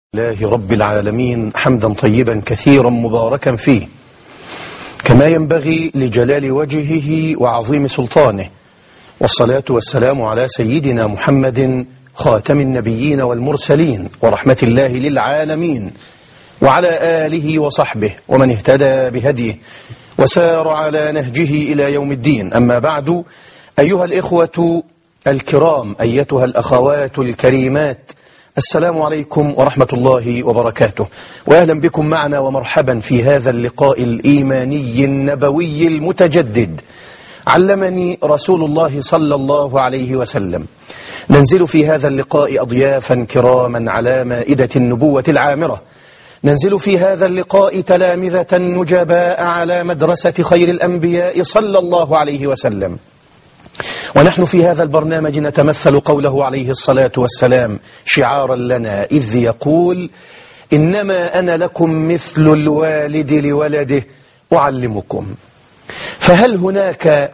الله رب العالمين حمدا طيبا كثيرا مباركا فيه كما ينبغي لجلال وجهه وعظيم سلطانه والصلاة والسلام على سيدنا محمد خاتم النبيين والمرسلين ورحمة الله للعالمين وعلى آله وصحبه ومن اهتدى بهديه وسار على نهجه إلى يوم الدين أما بعد أيها الإخوة الكرام أيتها الأخوات الكريمات السلام عليكم ورحمة الله وبركاته وأهلا بكم معنا ومرحبا في هذا اللقاء الإيماني النبوي المتجدد علمني رسول الله صلى الله عليه وسلم ننزل في هذا اللقاء أضيافا كراما على مائدة النبوة العامرة ننزل في هذا اللقاء تلامذة نجباء على مدرسة خير الأنبياء صلى الله عليه وسلم ونحن في هذا البرنامج نتمثل قوله عليه الصلاة والسلام شعارا لنا إذ يقول إنما أنا لكم مثل الوالد لولده أعلمكم فهل هناك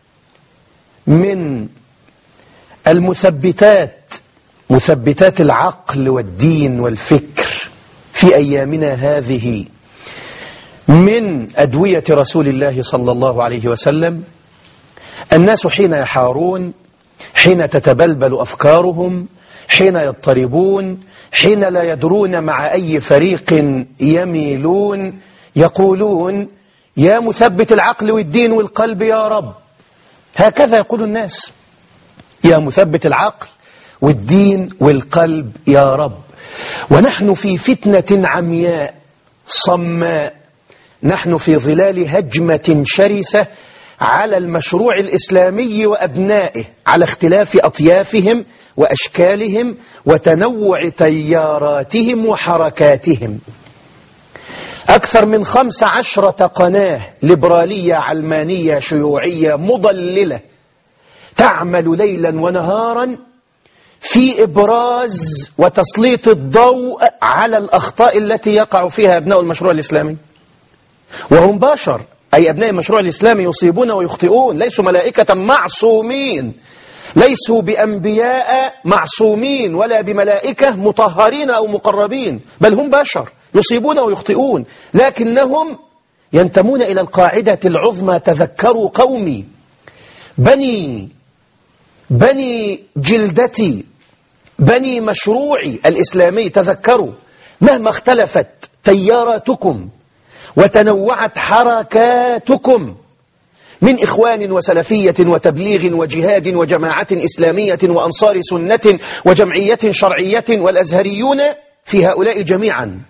من المثبتات مثبتات العقل والدين والفكر في أيامنا هذه من أدوية رسول الله صلى الله عليه وسلم الناس حين يحارون حين تتبلبل أفكارهم حين يضطربون حين لا يدرون مع أي فريق يميلون يقولون يا مثبت العقل والدين والقلب يا رب هكذا يقول الناس يا مثبت العقل والدين والقلب يا رب ونحن في فتنة عمياء صماء نحن في ظلال هجمة شرسة على المشروع الإسلامي وأبنائه على اختلاف أطيافهم وأشكالهم وتنوع تياراتهم وحركاتهم أكثر من خمس عشرة قناة ليبرالية علمانية شيوعية مضللة تعمل ليلا ونهارا في إبراز وتسليط الضوء على الأخطاء التي يقع فيها أبناء المشروع الإسلامي وهم بشر أي أبناء المشروع الإسلامي يصيبون ويخطئون ليسوا ملائكة معصومين ليسوا بأنبياء معصومين ولا بملائكة مطهرين أو مقربين بل هم بشر يصيبون ويخطئون لكنهم ينتمون إلى القاعدة العظمى تذكروا قومي بني بني جلدتي بني مشروعي الإسلامي تذكروا مهما اختلفت تياراتكم وتنوعت حركاتكم من إخوان وسلفية وتبليغ وجهاد وجماعة إسلامية وأنصار سنة وجمعية شرعية والأزهريون في هؤلاء جميعا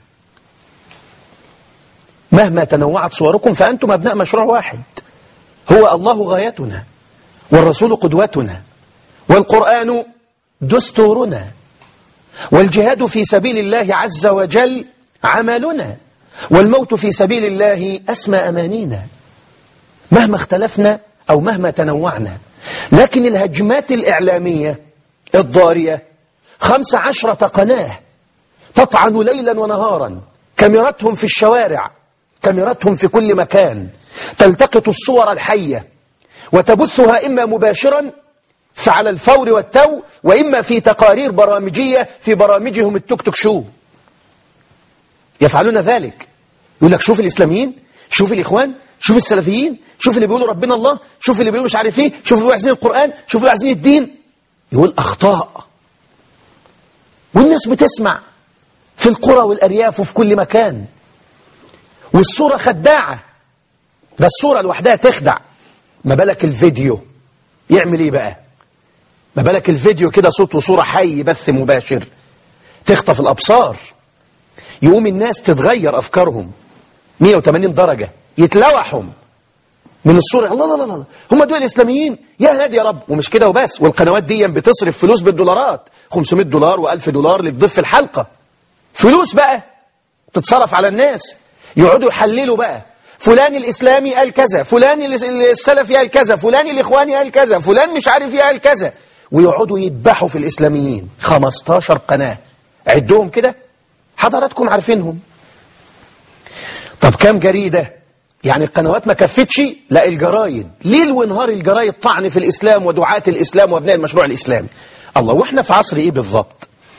مهما تنوعت صوركم فأنتم أبناء مشروع واحد هو الله غايتنا والرسول قدوتنا والقرآن دستورنا والجهاد في سبيل الله عز وجل عملنا والموت في سبيل الله أسمى أمانينا مهما اختلفنا أو مهما تنوعنا لكن الهجمات الإعلامية الضارية خمس عشرة قناة تطعن ليلا ونهارا كاميرتهم في الشوارع كاميرتهم في كل مكان تلتقط الصور الحية وتبثها إما مباشرا فعلى الفور والتو وإما في تقارير برامجية في برامجهم التوك توك شو يفعلون ذلك يقول لك شوف الإسلاميين شوف الإخوان شوف السلفيين شوف اللي بيقولوا ربنا الله شوف اللي بيقولوا مش عارف ايه شوف اللي عايزين القرآن شوف اللي عايزين الدين يقول أخطاء والناس بتسمع في القرى والأرياف وفي كل مكان والصورة خداعة ده الصورة لوحدها تخدع ما بالك الفيديو يعمل ايه بقى ما بالك الفيديو كده صوت وصورة حي بث مباشر تخطف الأبصار يقوم الناس تتغير أفكارهم 180 درجة يتلوحهم من الصورة الله الله الله هم دول الإسلاميين يا هادي يا رب ومش كده وبس والقنوات دي بتصرف فلوس بالدولارات 500 دولار و1000 دولار لتضيف الحلقة فلوس بقى تتصرف على الناس يقعدوا يحللوا بقى فلان الإسلامي قال كذا فلان السلفي قال كذا فلان الإخواني قال كذا فلان مش عارف ايه قال كذا ويقعدوا يذبحوا في الإسلاميين 15 قناة عدهم كده حضراتكم عارفينهم طب كام جريدة يعني القنوات ما كفتش لا الجرايد ليل ونهار الجرايد طعن في الإسلام ودعاة الإسلام وابناء المشروع الإسلامي الله واحنا في عصر ايه بالضبط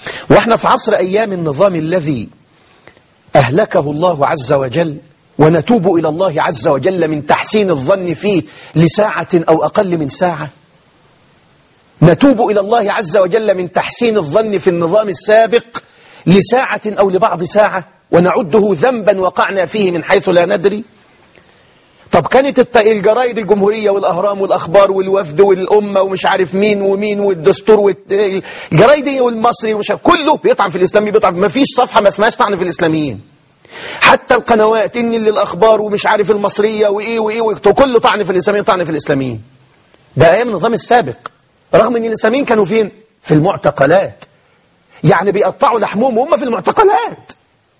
واحنا في عصر أيام النظام الذي أهلكه الله عز وجل ونتوب إلى الله عز وجل من تحسين الظن فيه لساعة أو أقل من ساعة نتوب إلى الله عز وجل من تحسين الظن في النظام السابق لساعة أو لبعض ساعة ونعده ذنبا وقعنا فيه من حيث لا ندري طب كانت الجرايد الجمهورية والأهرام والأخبار والوفد والأمة ومش عارف مين ومين والدستور والجرايد والمصري ومش كله بيطعن في الإسلامي بيطعن ما فيش صفحة ما اسمهاش طعن في الإسلاميين حتى القنوات إن اللي الأخبار ومش عارف المصرية وإيه وإيه وكله طعن في الإسلاميين طعن في الإسلاميين ده أيام النظام السابق رغم أن الإسلاميين كانوا فين في المعتقلات يعني بيقطعوا لحمهم وهم في المعتقلات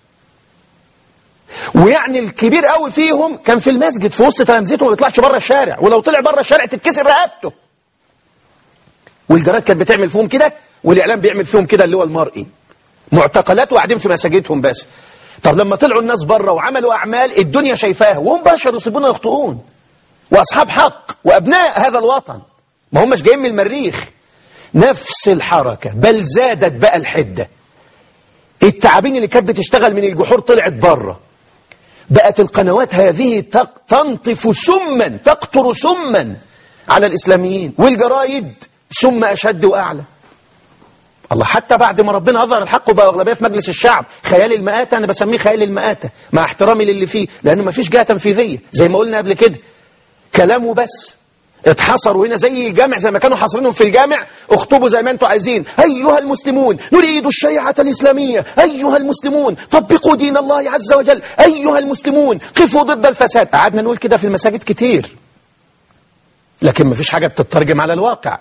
ويعني الكبير قوي فيهم كان في المسجد في وسط تلامذته ما بيطلعش بره الشارع ولو طلع بره الشارع تتكسر رقبته والجرائد كانت بتعمل فيهم كده والاعلام بيعمل فيهم كده اللي هو المرئي معتقلات وقاعدين في مساجدهم بس طب لما طلعوا الناس بره وعملوا اعمال الدنيا شايفاها وهم بشر يصيبون ويخطئون واصحاب حق وابناء هذا الوطن ما هماش جايين من المريخ نفس الحركه بل زادت بقى الحده التعابين اللي كانت بتشتغل من الجحور طلعت بره بقت القنوات هذه تنطف سما تقطر سما على الإسلاميين والجرايد سم أشد وأعلى الله حتى بعد ما ربنا أظهر الحق وبقى أغلبية في مجلس الشعب خيال المآتة أنا بسميه خيال المآتة مع احترامي للي فيه لأنه ما فيش جهة تنفيذية زي ما قلنا قبل كده كلامه بس اتحصروا هنا زي الجامع زي ما كانوا حاصرينهم في الجامع اخطبوا زي ما انتم عايزين أيها المسلمون نريد الشريعة الإسلامية أيها المسلمون طبقوا دين الله عز وجل أيها المسلمون قفوا ضد الفساد قعدنا نقول كده في المساجد كتير لكن ما فيش حاجة بتترجم على الواقع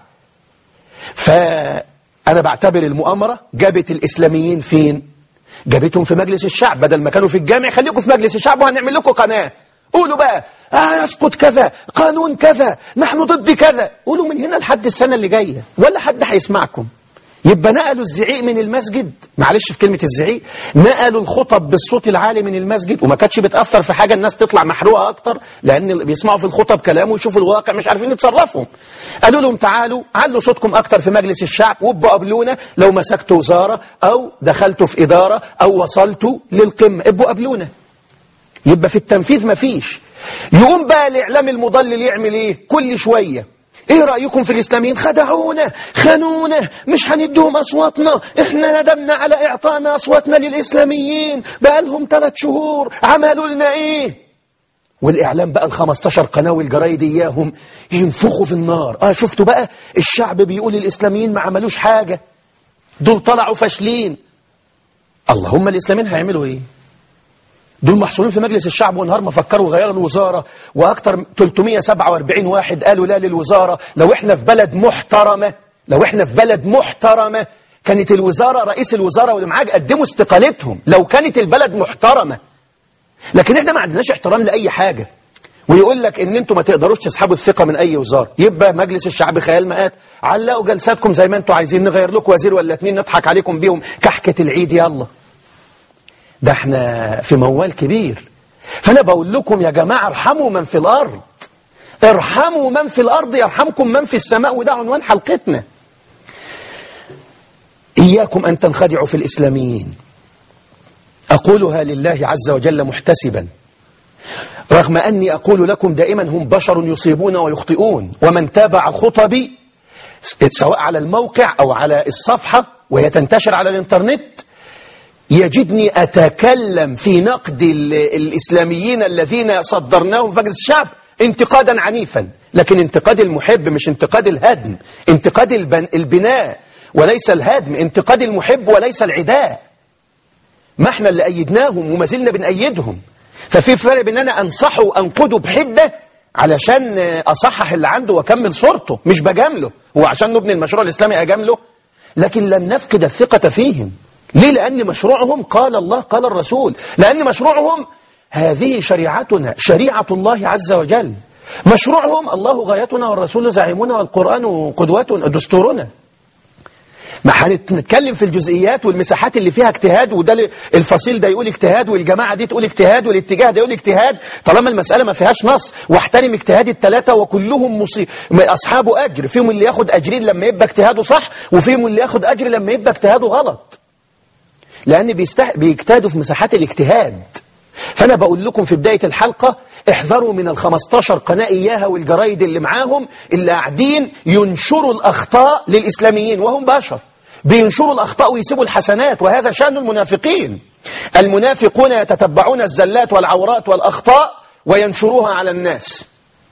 فأنا بعتبر المؤامرة جابت الإسلاميين فين جابتهم في مجلس الشعب بدل ما كانوا في الجامع خليكم في مجلس الشعب وهنعمل لكم قناة قولوا بقى آه يسقط كذا قانون كذا نحن ضد كذا قولوا من هنا لحد السنة اللي جاية ولا حد هيسمعكم يبقى نقلوا الزعيق من المسجد معلش في كلمة الزعيق نقلوا الخطب بالصوت العالي من المسجد وما كانتش بتأثر في حاجة الناس تطلع محروقة أكتر لأن بيسمعوا في الخطب كلام ويشوفوا الواقع مش عارفين يتصرفوا قالوا لهم تعالوا علوا صوتكم أكتر في مجلس الشعب وابقوا قابلونا لو مسكتوا وزارة أو دخلتوا في إدارة أو وصلتوا للقمة ابقوا قابلونا يبقى في التنفيذ مفيش يقوم بقى الإعلام المضلل يعمل إيه كل شوية ايه رأيكم في الإسلاميين خدعونا خانونا مش هندهم أصواتنا احنا ندمنا على إعطانا أصواتنا للإسلاميين بقالهم ثلاث شهور عملوا لنا ايه والإعلام بقى الخمستاشر قناة والجرايد إياهم ينفخوا في النار آه شفتوا بقى الشعب بيقول الإسلاميين ما عملوش حاجة دول طلعوا فاشلين اللهم الإسلاميين هيعملوا إيه دول محصورين في مجلس الشعب ونهار ما فكروا غيروا الوزارة وأكثر 347 واحد قالوا لا للوزارة لو احنا في بلد محترمة لو احنا في بلد محترمة كانت الوزارة رئيس الوزارة واللي معاه قدموا استقالتهم لو كانت البلد محترمة لكن احنا ما عندناش احترام لأي حاجة ويقول لك ان انتوا ما تقدروش تسحبوا الثقة من اي وزارة يبقى مجلس الشعب خيال مآت علقوا جلساتكم زي ما انتوا عايزين نغير لكم وزير ولا اتنين نضحك عليكم بيهم كحكة العيد يلا ده احنا في موال كبير فانا بقول لكم يا جماعة ارحموا من في الارض ارحموا من في الارض يرحمكم من في السماء وده عنوان حلقتنا اياكم ان تنخدعوا في الاسلاميين اقولها لله عز وجل محتسبا رغم اني اقول لكم دائما هم بشر يصيبون ويخطئون ومن تابع خطبي سواء على الموقع او على الصفحة وهي تنتشر على الانترنت يجدني أتكلم في نقد الإسلاميين الذين صدرناهم في مجلس الشعب انتقادا عنيفا لكن انتقاد المحب مش انتقاد الهدم انتقاد البناء وليس الهدم انتقاد المحب وليس العداء ما احنا اللي أيدناهم وما زلنا بنأيدهم ففي فرق بين أنا أنصحه وأنقده بحدة علشان أصحح اللي عنده وأكمل صورته مش بجامله هو عشان نبني المشروع الإسلامي أجامله لكن لن نفقد الثقة فيهم ليه لأن مشروعهم قال الله قال الرسول لأن مشروعهم هذه شريعتنا شريعة الله عز وجل مشروعهم الله غايتنا والرسول زعيمنا والقرآن قدوتنا دستورنا ما هنتكلم في الجزئيات والمساحات اللي فيها اجتهاد وده الفصيل ده يقول اجتهاد والجماعة دي تقول اجتهاد والاتجاه ده يقول اجتهاد طالما المسألة ما فيهاش نص واحترم اجتهاد الثلاثة وكلهم مصي... أصحاب أجر فيهم اللي ياخد أجرين لما يبقى اجتهاده صح وفيهم اللي ياخد أجر لما يبقى اجتهاده غلط لأن بيستح... بيجتهدوا في مساحات الاجتهاد فأنا بقول لكم في بداية الحلقة احذروا من ال 15 قناة إياها والجرايد اللي معاهم اللي قاعدين ينشروا الأخطاء للإسلاميين وهم بشر بينشروا الأخطاء ويسيبوا الحسنات وهذا شأن المنافقين المنافقون يتتبعون الزلات والعورات والأخطاء وينشروها على الناس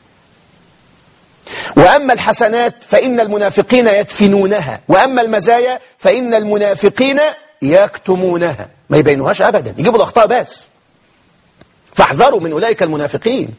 وأما الحسنات فإن المنافقين يدفنونها وأما المزايا فإن المنافقين يكتمونها ما يبينوهاش أبدا يجيبوا الأخطاء بس فاحذروا من أولئك المنافقين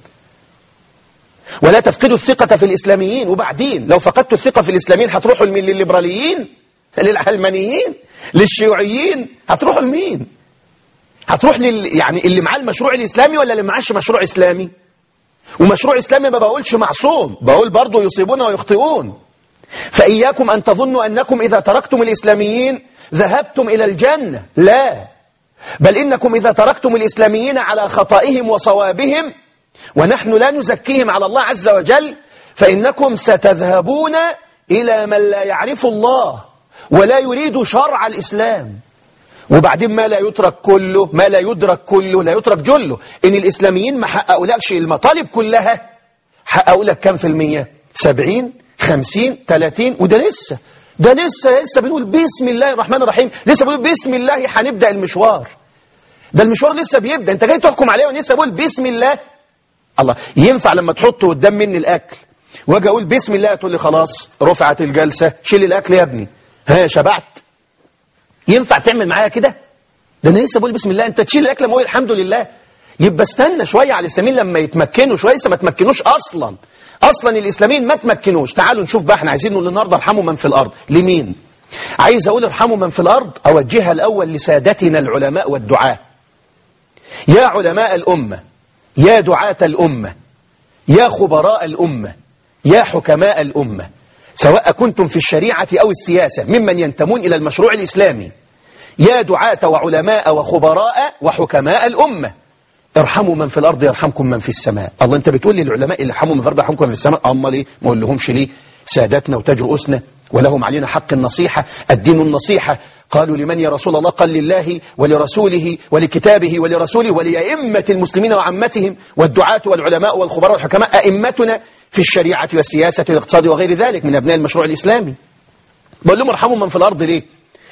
ولا تفقدوا الثقة في الإسلاميين وبعدين لو فقدتوا الثقة في الإسلاميين هتروحوا للليبراليين للعلمانيين للشيوعيين هتروحوا لمين هتروح لل يعني اللي معاه المشروع الإسلامي ولا اللي معاش مشروع إسلامي ومشروع إسلامي ما بقولش معصوم بقول برضه يصيبون ويخطئون فإياكم أن تظنوا أنكم إذا تركتم الإسلاميين ذهبتم إلى الجنة لا بل إنكم إذا تركتم الإسلاميين على خطائهم وصوابهم ونحن لا نزكيهم على الله عز وجل فإنكم ستذهبون إلى من لا يعرف الله ولا يريد شرع الإسلام وبعدين ما لا يترك كله ما لا يدرك كله لا يترك جله إن الإسلاميين ما حققوا لكش المطالب كلها حققوا لك كم في المية سبعين خمسين تلاتين وده لسه ده لسه لسه بنقول بسم الله الرحمن الرحيم لسه بنقول بسم الله هنبدأ المشوار ده المشوار لسه بيبدأ انت جاي تحكم عليه ولسه بقول بسم الله الله ينفع لما تحط قدام مني الأكل واجي اقول بسم الله تقول لي خلاص رفعت الجلسة شيل الأكل يا ابني ها شبعت ينفع تعمل معايا كده ده انا لسه بقول بسم الله انت تشيل الأكل لما اقول الحمد لله يبقى استنى شوية على الإسلاميين لما يتمكنوا شوية لسه ما تمكنوش أصلا أصلا الإسلاميين ما تمكنوش تعالوا نشوف بقى احنا عايزين نقول النهارده ارحموا من في الأرض لمين عايز أقول ارحموا من في الأرض أوجهها الأول لسادتنا العلماء والدعاة يا علماء الأمة يا دعاة الأمة يا خبراء الأمة يا حكماء الأمة سواء كنتم في الشريعة أو السياسة ممن ينتمون إلى المشروع الإسلامي يا دعاة وعلماء وخبراء وحكماء الأمة ارحموا من في الأرض يرحمكم من في السماء الله أنت بتقول لي العلماء اللي ارحموا من في الأرض يرحمكم من في السماء أما ليه ما أقول لهمش ليه سادتنا وتاج رؤوسنا ولهم علينا حق النصيحة الدين النصيحة قالوا لمن يا رسول الله قال لله ولرسوله ولكتابه ولرسوله ولأئمة المسلمين وعمتهم والدعاة والعلماء والخبراء والحكماء أئمتنا في الشريعة والسياسة والاقتصاد وغير ذلك من أبناء المشروع الإسلامي بقول لهم ارحموا من في الأرض ليه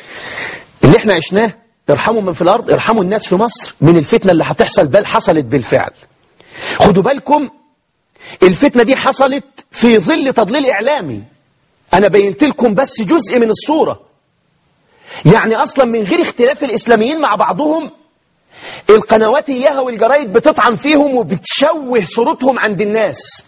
اللي احنا عشناه ارحموا من في الأرض ارحموا الناس في مصر من الفتنة اللي هتحصل بل حصلت بالفعل خدوا بالكم الفتنة دي حصلت في ظل تضليل إعلامي أنا بينت لكم بس جزء من الصورة يعني أصلا من غير اختلاف الإسلاميين مع بعضهم القنوات إياها والجرايد بتطعن فيهم وبتشوه صورتهم عند الناس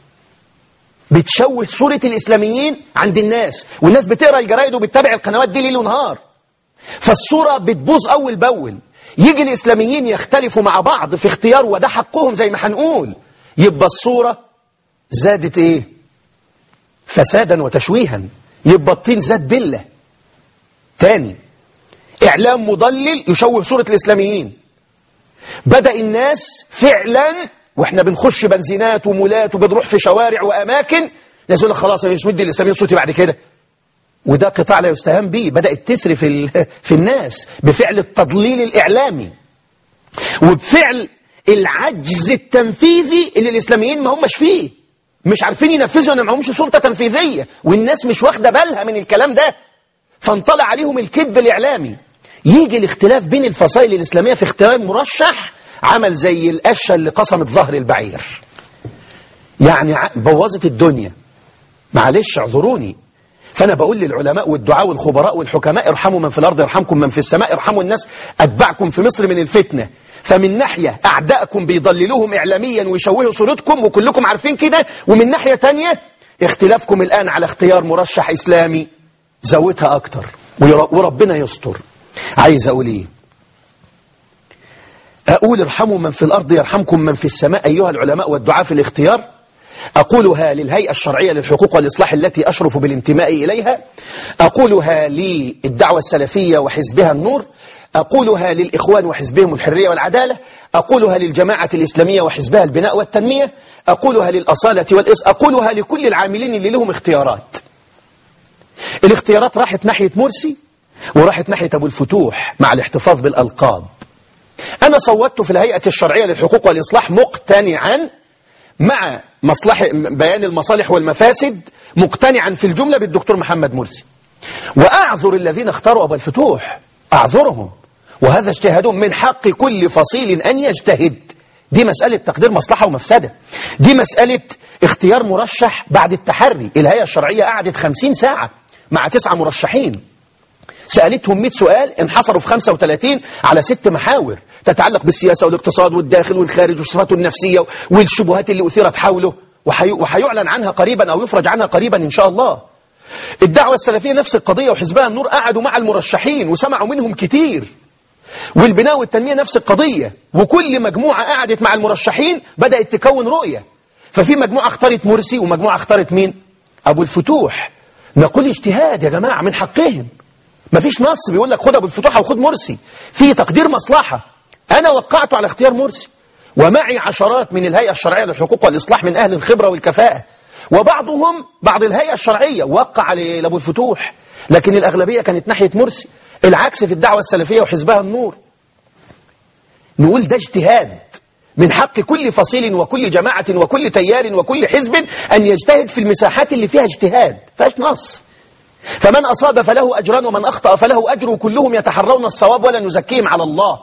بتشوه صورة الإسلاميين عند الناس والناس بتقرأ الجرايد وبتتابع القنوات دي ليل ونهار فالصورة بتبوظ أول بأول يجي الإسلاميين يختلفوا مع بعض في اختيار وده حقهم زي ما هنقول يبقى الصورة زادت إيه فسادا وتشويها يبقى الطين زاد بلة تاني إعلام مضلل يشوه صورة الإسلاميين بدأ الناس فعلا وإحنا بنخش بنزينات ومولات وبنروح في شوارع وأماكن الناس يقول لك خلاص أنا مش مدي الإسلاميين صوتي بعد كده وده قطاع لا يستهان به بدأت تسري في, في الناس بفعل التضليل الإعلامي وبفعل العجز التنفيذي اللي الإسلاميين ما همش فيه مش عارفين ينفذوا ان معهمش سلطة تنفيذية والناس مش واخدة بالها من الكلام ده فانطلع عليهم الكذب الإعلامي يجي الاختلاف بين الفصائل الإسلامية في اختيار مرشح عمل زي القشة اللي قسمت ظهر البعير يعني بوظت الدنيا معلش اعذروني فأنا بقول للعلماء والدعاء والخبراء والحكماء ارحموا من في الأرض يرحمكم من في السماء ارحموا الناس أتبعكم في مصر من الفتنة فمن ناحية أعدائكم بيضللوهم إعلاميا ويشوهوا صورتكم وكلكم عارفين كده ومن ناحية تانية اختلافكم الآن على اختيار مرشح إسلامي زودها أكتر وربنا يستر عايز أقول إيه أقول ارحموا من في الأرض يرحمكم من في السماء أيها العلماء والدعاء في الاختيار أقولها للهيئة الشرعية للحقوق والإصلاح التي أشرف بالانتماء إليها أقولها للدعوة السلفية وحزبها النور أقولها للإخوان وحزبهم الحرية والعدالة أقولها للجماعة الإسلامية وحزبها البناء والتنمية أقولها للأصالة والإس أقولها لكل العاملين اللي لهم اختيارات الاختيارات راحت ناحية مرسي وراحت ناحية أبو الفتوح مع الاحتفاظ بالألقاب أنا صوتت في الهيئة الشرعية للحقوق والإصلاح مقتنعا مع مصلحة بيان المصالح والمفاسد مقتنعا في الجملة بالدكتور محمد مرسي وأعذر الذين اختاروا أبو الفتوح أعذرهم وهذا اجتهادهم من حق كل فصيل أن يجتهد دي مسألة تقدير مصلحة ومفسدة دي مسألة اختيار مرشح بعد التحري الهيئة الشرعية قعدت خمسين ساعة مع تسعة مرشحين سألتهم 100 سؤال انحصروا في 35 على ست محاور تتعلق بالسياسة والاقتصاد والداخل والخارج وصفاته النفسية والشبهات اللي أثيرت حوله وحي... وحيعلن عنها قريبا أو يفرج عنها قريبا إن شاء الله الدعوة السلفية نفس القضية وحزبها النور قعدوا مع المرشحين وسمعوا منهم كتير والبناء والتنمية نفس القضية وكل مجموعة قعدت مع المرشحين بدأت تكون رؤية ففي مجموعة اختارت مرسي ومجموعة اختارت مين أبو الفتوح نقول اجتهاد يا جماعة من حقهم ما فيش نص بيقول لك خد ابو الفتوح وخد مرسي في تقدير مصلحة أنا وقعت على اختيار مرسي ومعي عشرات من الهيئة الشرعية للحقوق والإصلاح من أهل الخبرة والكفاءة وبعضهم بعض الهيئة الشرعية وقع على أبو الفتوح لكن الأغلبية كانت ناحية مرسي العكس في الدعوة السلفية وحزبها النور نقول ده اجتهاد من حق كل فصيل وكل جماعة وكل تيار وكل حزب أن يجتهد في المساحات اللي فيها اجتهاد فاش نص فمن أصاب فله أجران ومن أخطأ فله أجر كلهم يتحرون الصواب ولا نزكيهم على الله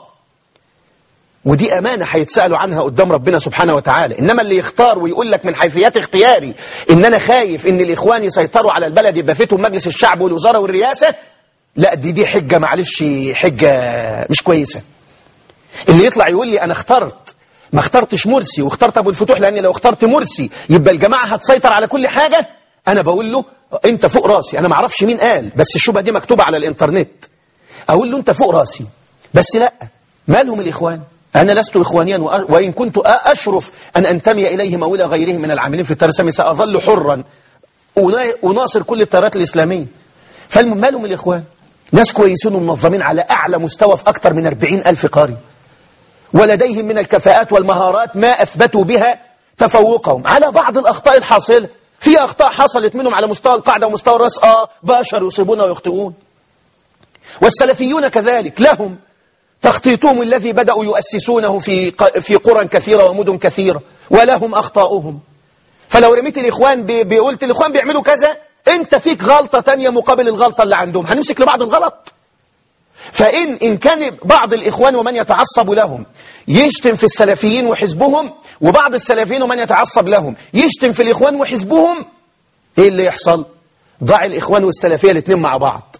ودي أمانة هيتسألوا عنها قدام ربنا سبحانه وتعالى إنما اللي يختار ويقول لك من حيثيات اختياري إن أنا خايف إن الإخوان يسيطروا على البلد يبقى فيتهم مجلس الشعب والوزارة والرئاسة لا دي دي حجة معلش حجة مش كويسة اللي يطلع يقول لي أنا اخترت ما اخترتش مرسي واخترت أبو الفتوح لأني لو اخترت مرسي يبقى الجماعة هتسيطر على كل حاجة أنا بقول له أنت فوق راسي أنا ما اعرفش مين قال بس الشبهة دي مكتوبة على الإنترنت أقول له أنت فوق راسي بس لا مالهم الإخوان أنا لست إخوانيا وإن كنت أشرف أن أنتمي إليهم أو إلى غيرهم من العاملين في الترسمي سأظل حرا أناصر كل التيارات الإسلامية فالمالهم الإخوان ناس كويسين ومنظمين على أعلى مستوى في أكثر من 40 ألف قاري ولديهم من الكفاءات والمهارات ما أثبتوا بها تفوقهم على بعض الأخطاء الحاصلة في أخطاء حصلت منهم على مستوى القاعدة ومستوى الرأس آه بشر يصيبون ويخطئون والسلفيون كذلك لهم تخطيطهم الذي بدأوا يؤسسونه في في قرى كثيرة ومدن كثيرة ولهم أخطاؤهم فلو رميت الإخوان بقولت الإخوان بيعملوا كذا أنت فيك غلطة تانية مقابل الغلطة اللي عندهم هنمسك لبعض الغلط فإن إن كان بعض الإخوان ومن يتعصب لهم يشتم في السلفيين وحزبهم وبعض السلفيين ومن يتعصب لهم يشتم في الإخوان وحزبهم إيه اللي يحصل ضع الإخوان والسلفية الاثنين مع بعض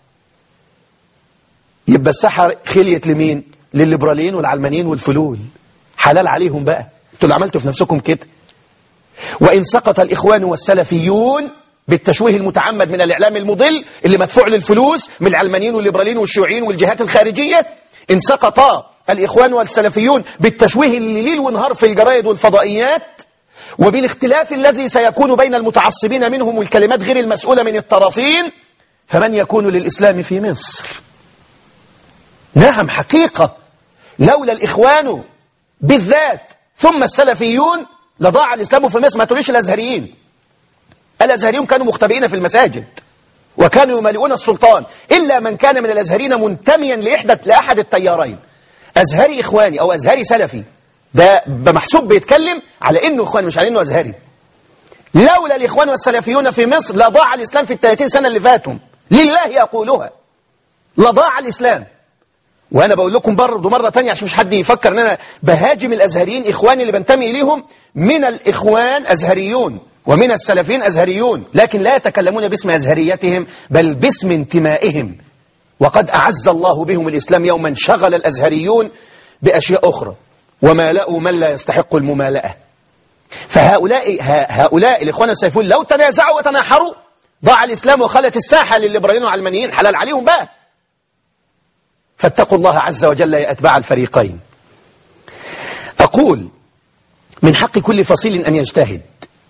يبقى الساحة خليت لمين للليبراليين والعلمانيين والفلول حلال عليهم بقى انتوا اللي عملتوا في نفسكم كده وإن سقط الإخوان والسلفيون بالتشويه المتعمد من الإعلام المضل اللي مدفوع للفلوس من العلمانيين والليبراليين والشيوعيين والجهات الخارجية إن سقط الإخوان والسلفيون بالتشويه اللي ليل ونهار في الجرائد والفضائيات وبالاختلاف الذي سيكون بين المتعصبين منهم والكلمات غير المسؤولة من الطرفين فمن يكون للإسلام في مصر نعم حقيقة لولا الإخوان بالذات ثم السلفيون لضاع الإسلام في مصر ما تقوليش الأزهريين الأزهريون كانوا مختبئين في المساجد وكانوا يمالئون السلطان إلا من كان من الأزهريين منتميا لإحدى لأحد التيارين أزهري إخواني أو أزهري سلفي ده بمحسوب بيتكلم على إنه إخواني مش على إنه أزهري لولا الإخوان والسلفيون في مصر لضاع الإسلام في الثلاثين سنة اللي فاتهم لله أقولها لضاع الإسلام وأنا بقول لكم برضه مرة تانية عشان مش حد يفكر أن أنا بهاجم الأزهريين إخواني اللي بنتمي إليهم من الإخوان أزهريون ومن السلفيين أزهريون لكن لا يتكلمون باسم أزهريتهم بل باسم انتمائهم وقد أعز الله بهم الإسلام يوما شغل الأزهريون بأشياء أخرى ومالأوا من لا يستحق الممالأة فهؤلاء هؤلاء الإخوان السلفيون لو تنازعوا وتناحروا ضاع الإسلام وخلت الساحة للليبراليين والعلمانيين حلال عليهم بقى فاتقوا الله عز وجل يا أتباع الفريقين أقول من حق كل فصيل أن يجتهد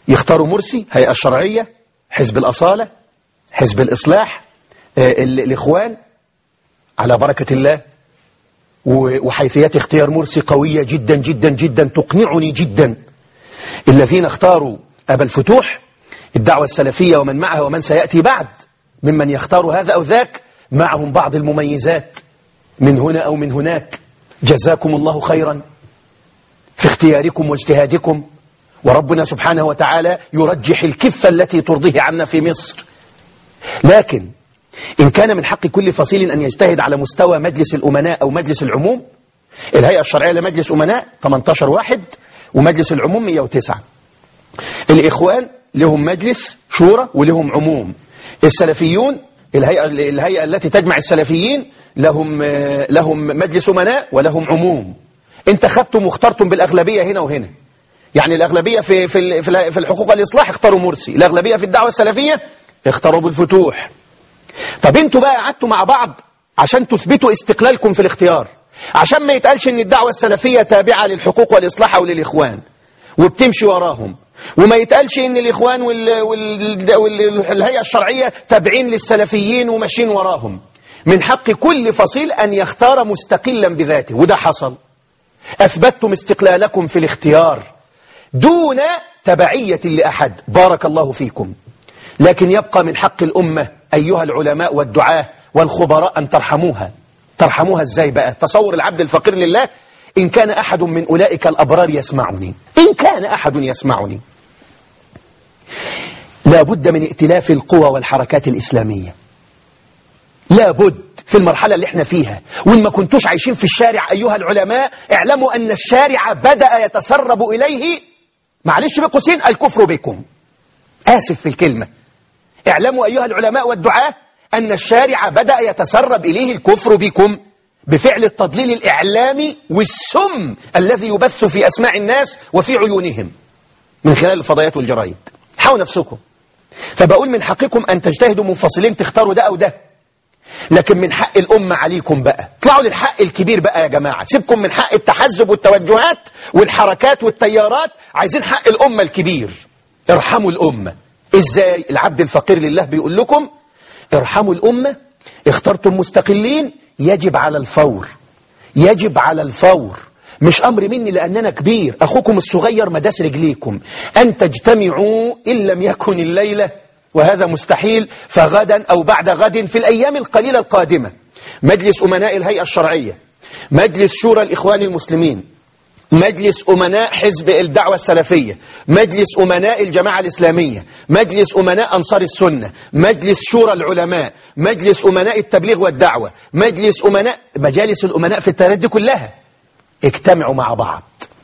يختاروا مرسي هيئة الشرعية حزب الأصالة حزب الإصلاح آه، الإخوان على بركة الله وحيثيات اختيار مرسي قوية جدا جدا جدا تقنعني جدا الذين اختاروا أبا الفتوح الدعوة السلفية ومن معها ومن سيأتي بعد ممن يختار هذا أو ذاك معهم بعض المميزات من هنا أو من هناك جزاكم الله خيرا في اختياركم واجتهادكم وربنا سبحانه وتعالى يرجح الكفة التي ترضيه عنا في مصر لكن إن كان من حق كل فصيل أن يجتهد على مستوى مجلس الأمناء أو مجلس العموم الهيئة الشرعية لمجلس أمناء 18 واحد ومجلس العموم 109 الإخوان لهم مجلس شورى ولهم عموم السلفيون الهيئة, الهيئة التي تجمع السلفيين لهم, لهم مجلس أمناء ولهم عموم انتخبتم واخترتم بالأغلبية هنا وهنا يعني الأغلبية في, في, في الحقوق الإصلاح اختاروا مرسي الأغلبية في الدعوة السلفية اختاروا بالفتوح طب انتوا بقى قعدتوا مع بعض عشان تثبتوا استقلالكم في الاختيار عشان ما يتقالش ان الدعوة السلفية تابعة للحقوق والإصلاح أو للإخوان وبتمشي وراهم وما يتقالش ان الإخوان والهيئة وال... وال... الشرعية تابعين للسلفيين وماشيين وراهم من حق كل فصيل أن يختار مستقلا بذاته وده حصل أثبتتم استقلالكم في الاختيار دون تبعية لأحد بارك الله فيكم لكن يبقى من حق الأمة أيها العلماء والدعاة والخبراء أن ترحموها ترحموها ازاي بقى تصور العبد الفقير لله إن كان أحد من أولئك الأبرار يسمعني إن كان أحد يسمعني لا بد من ائتلاف القوى والحركات الإسلامية لا بد في المرحلة اللي احنا فيها وإن ما كنتوش عايشين في الشارع أيها العلماء اعلموا أن الشارع بدأ يتسرب إليه معلش بقوسين الكفر بكم آسف في الكلمة اعلموا أيها العلماء والدعاة أن الشارع بدأ يتسرب إليه الكفر بكم بفعل التضليل الإعلامي والسم الذي يبث في أسماع الناس وفي عيونهم من خلال الفضائيات والجرايد حاولوا نفسكم فبقول من حقكم أن تجتهدوا منفصلين تختاروا ده أو ده لكن من حق الأمة عليكم بقى اطلعوا للحق الكبير بقى يا جماعة سيبكم من حق التحزب والتوجهات والحركات والتيارات عايزين حق الأمة الكبير ارحموا الأمة ازاي العبد الفقير لله بيقول لكم ارحموا الأمة اخترتم مستقلين يجب على الفور يجب على الفور مش أمر مني لأننا كبير أخوكم الصغير مداس رجليكم أن تجتمعوا إن لم يكن الليلة وهذا مستحيل فغدا أو بعد غد في الأيام القليلة القادمة مجلس أمناء الهيئة الشرعية مجلس شورى الإخوان المسلمين مجلس أمناء حزب الدعوة السلفية مجلس أمناء الجماعة الإسلامية مجلس أمناء أنصار السنة مجلس شورى العلماء مجلس أمناء التبليغ والدعوة مجلس أمناء مجالس الأمناء في التاريخ دي كلها اجتمعوا مع بعض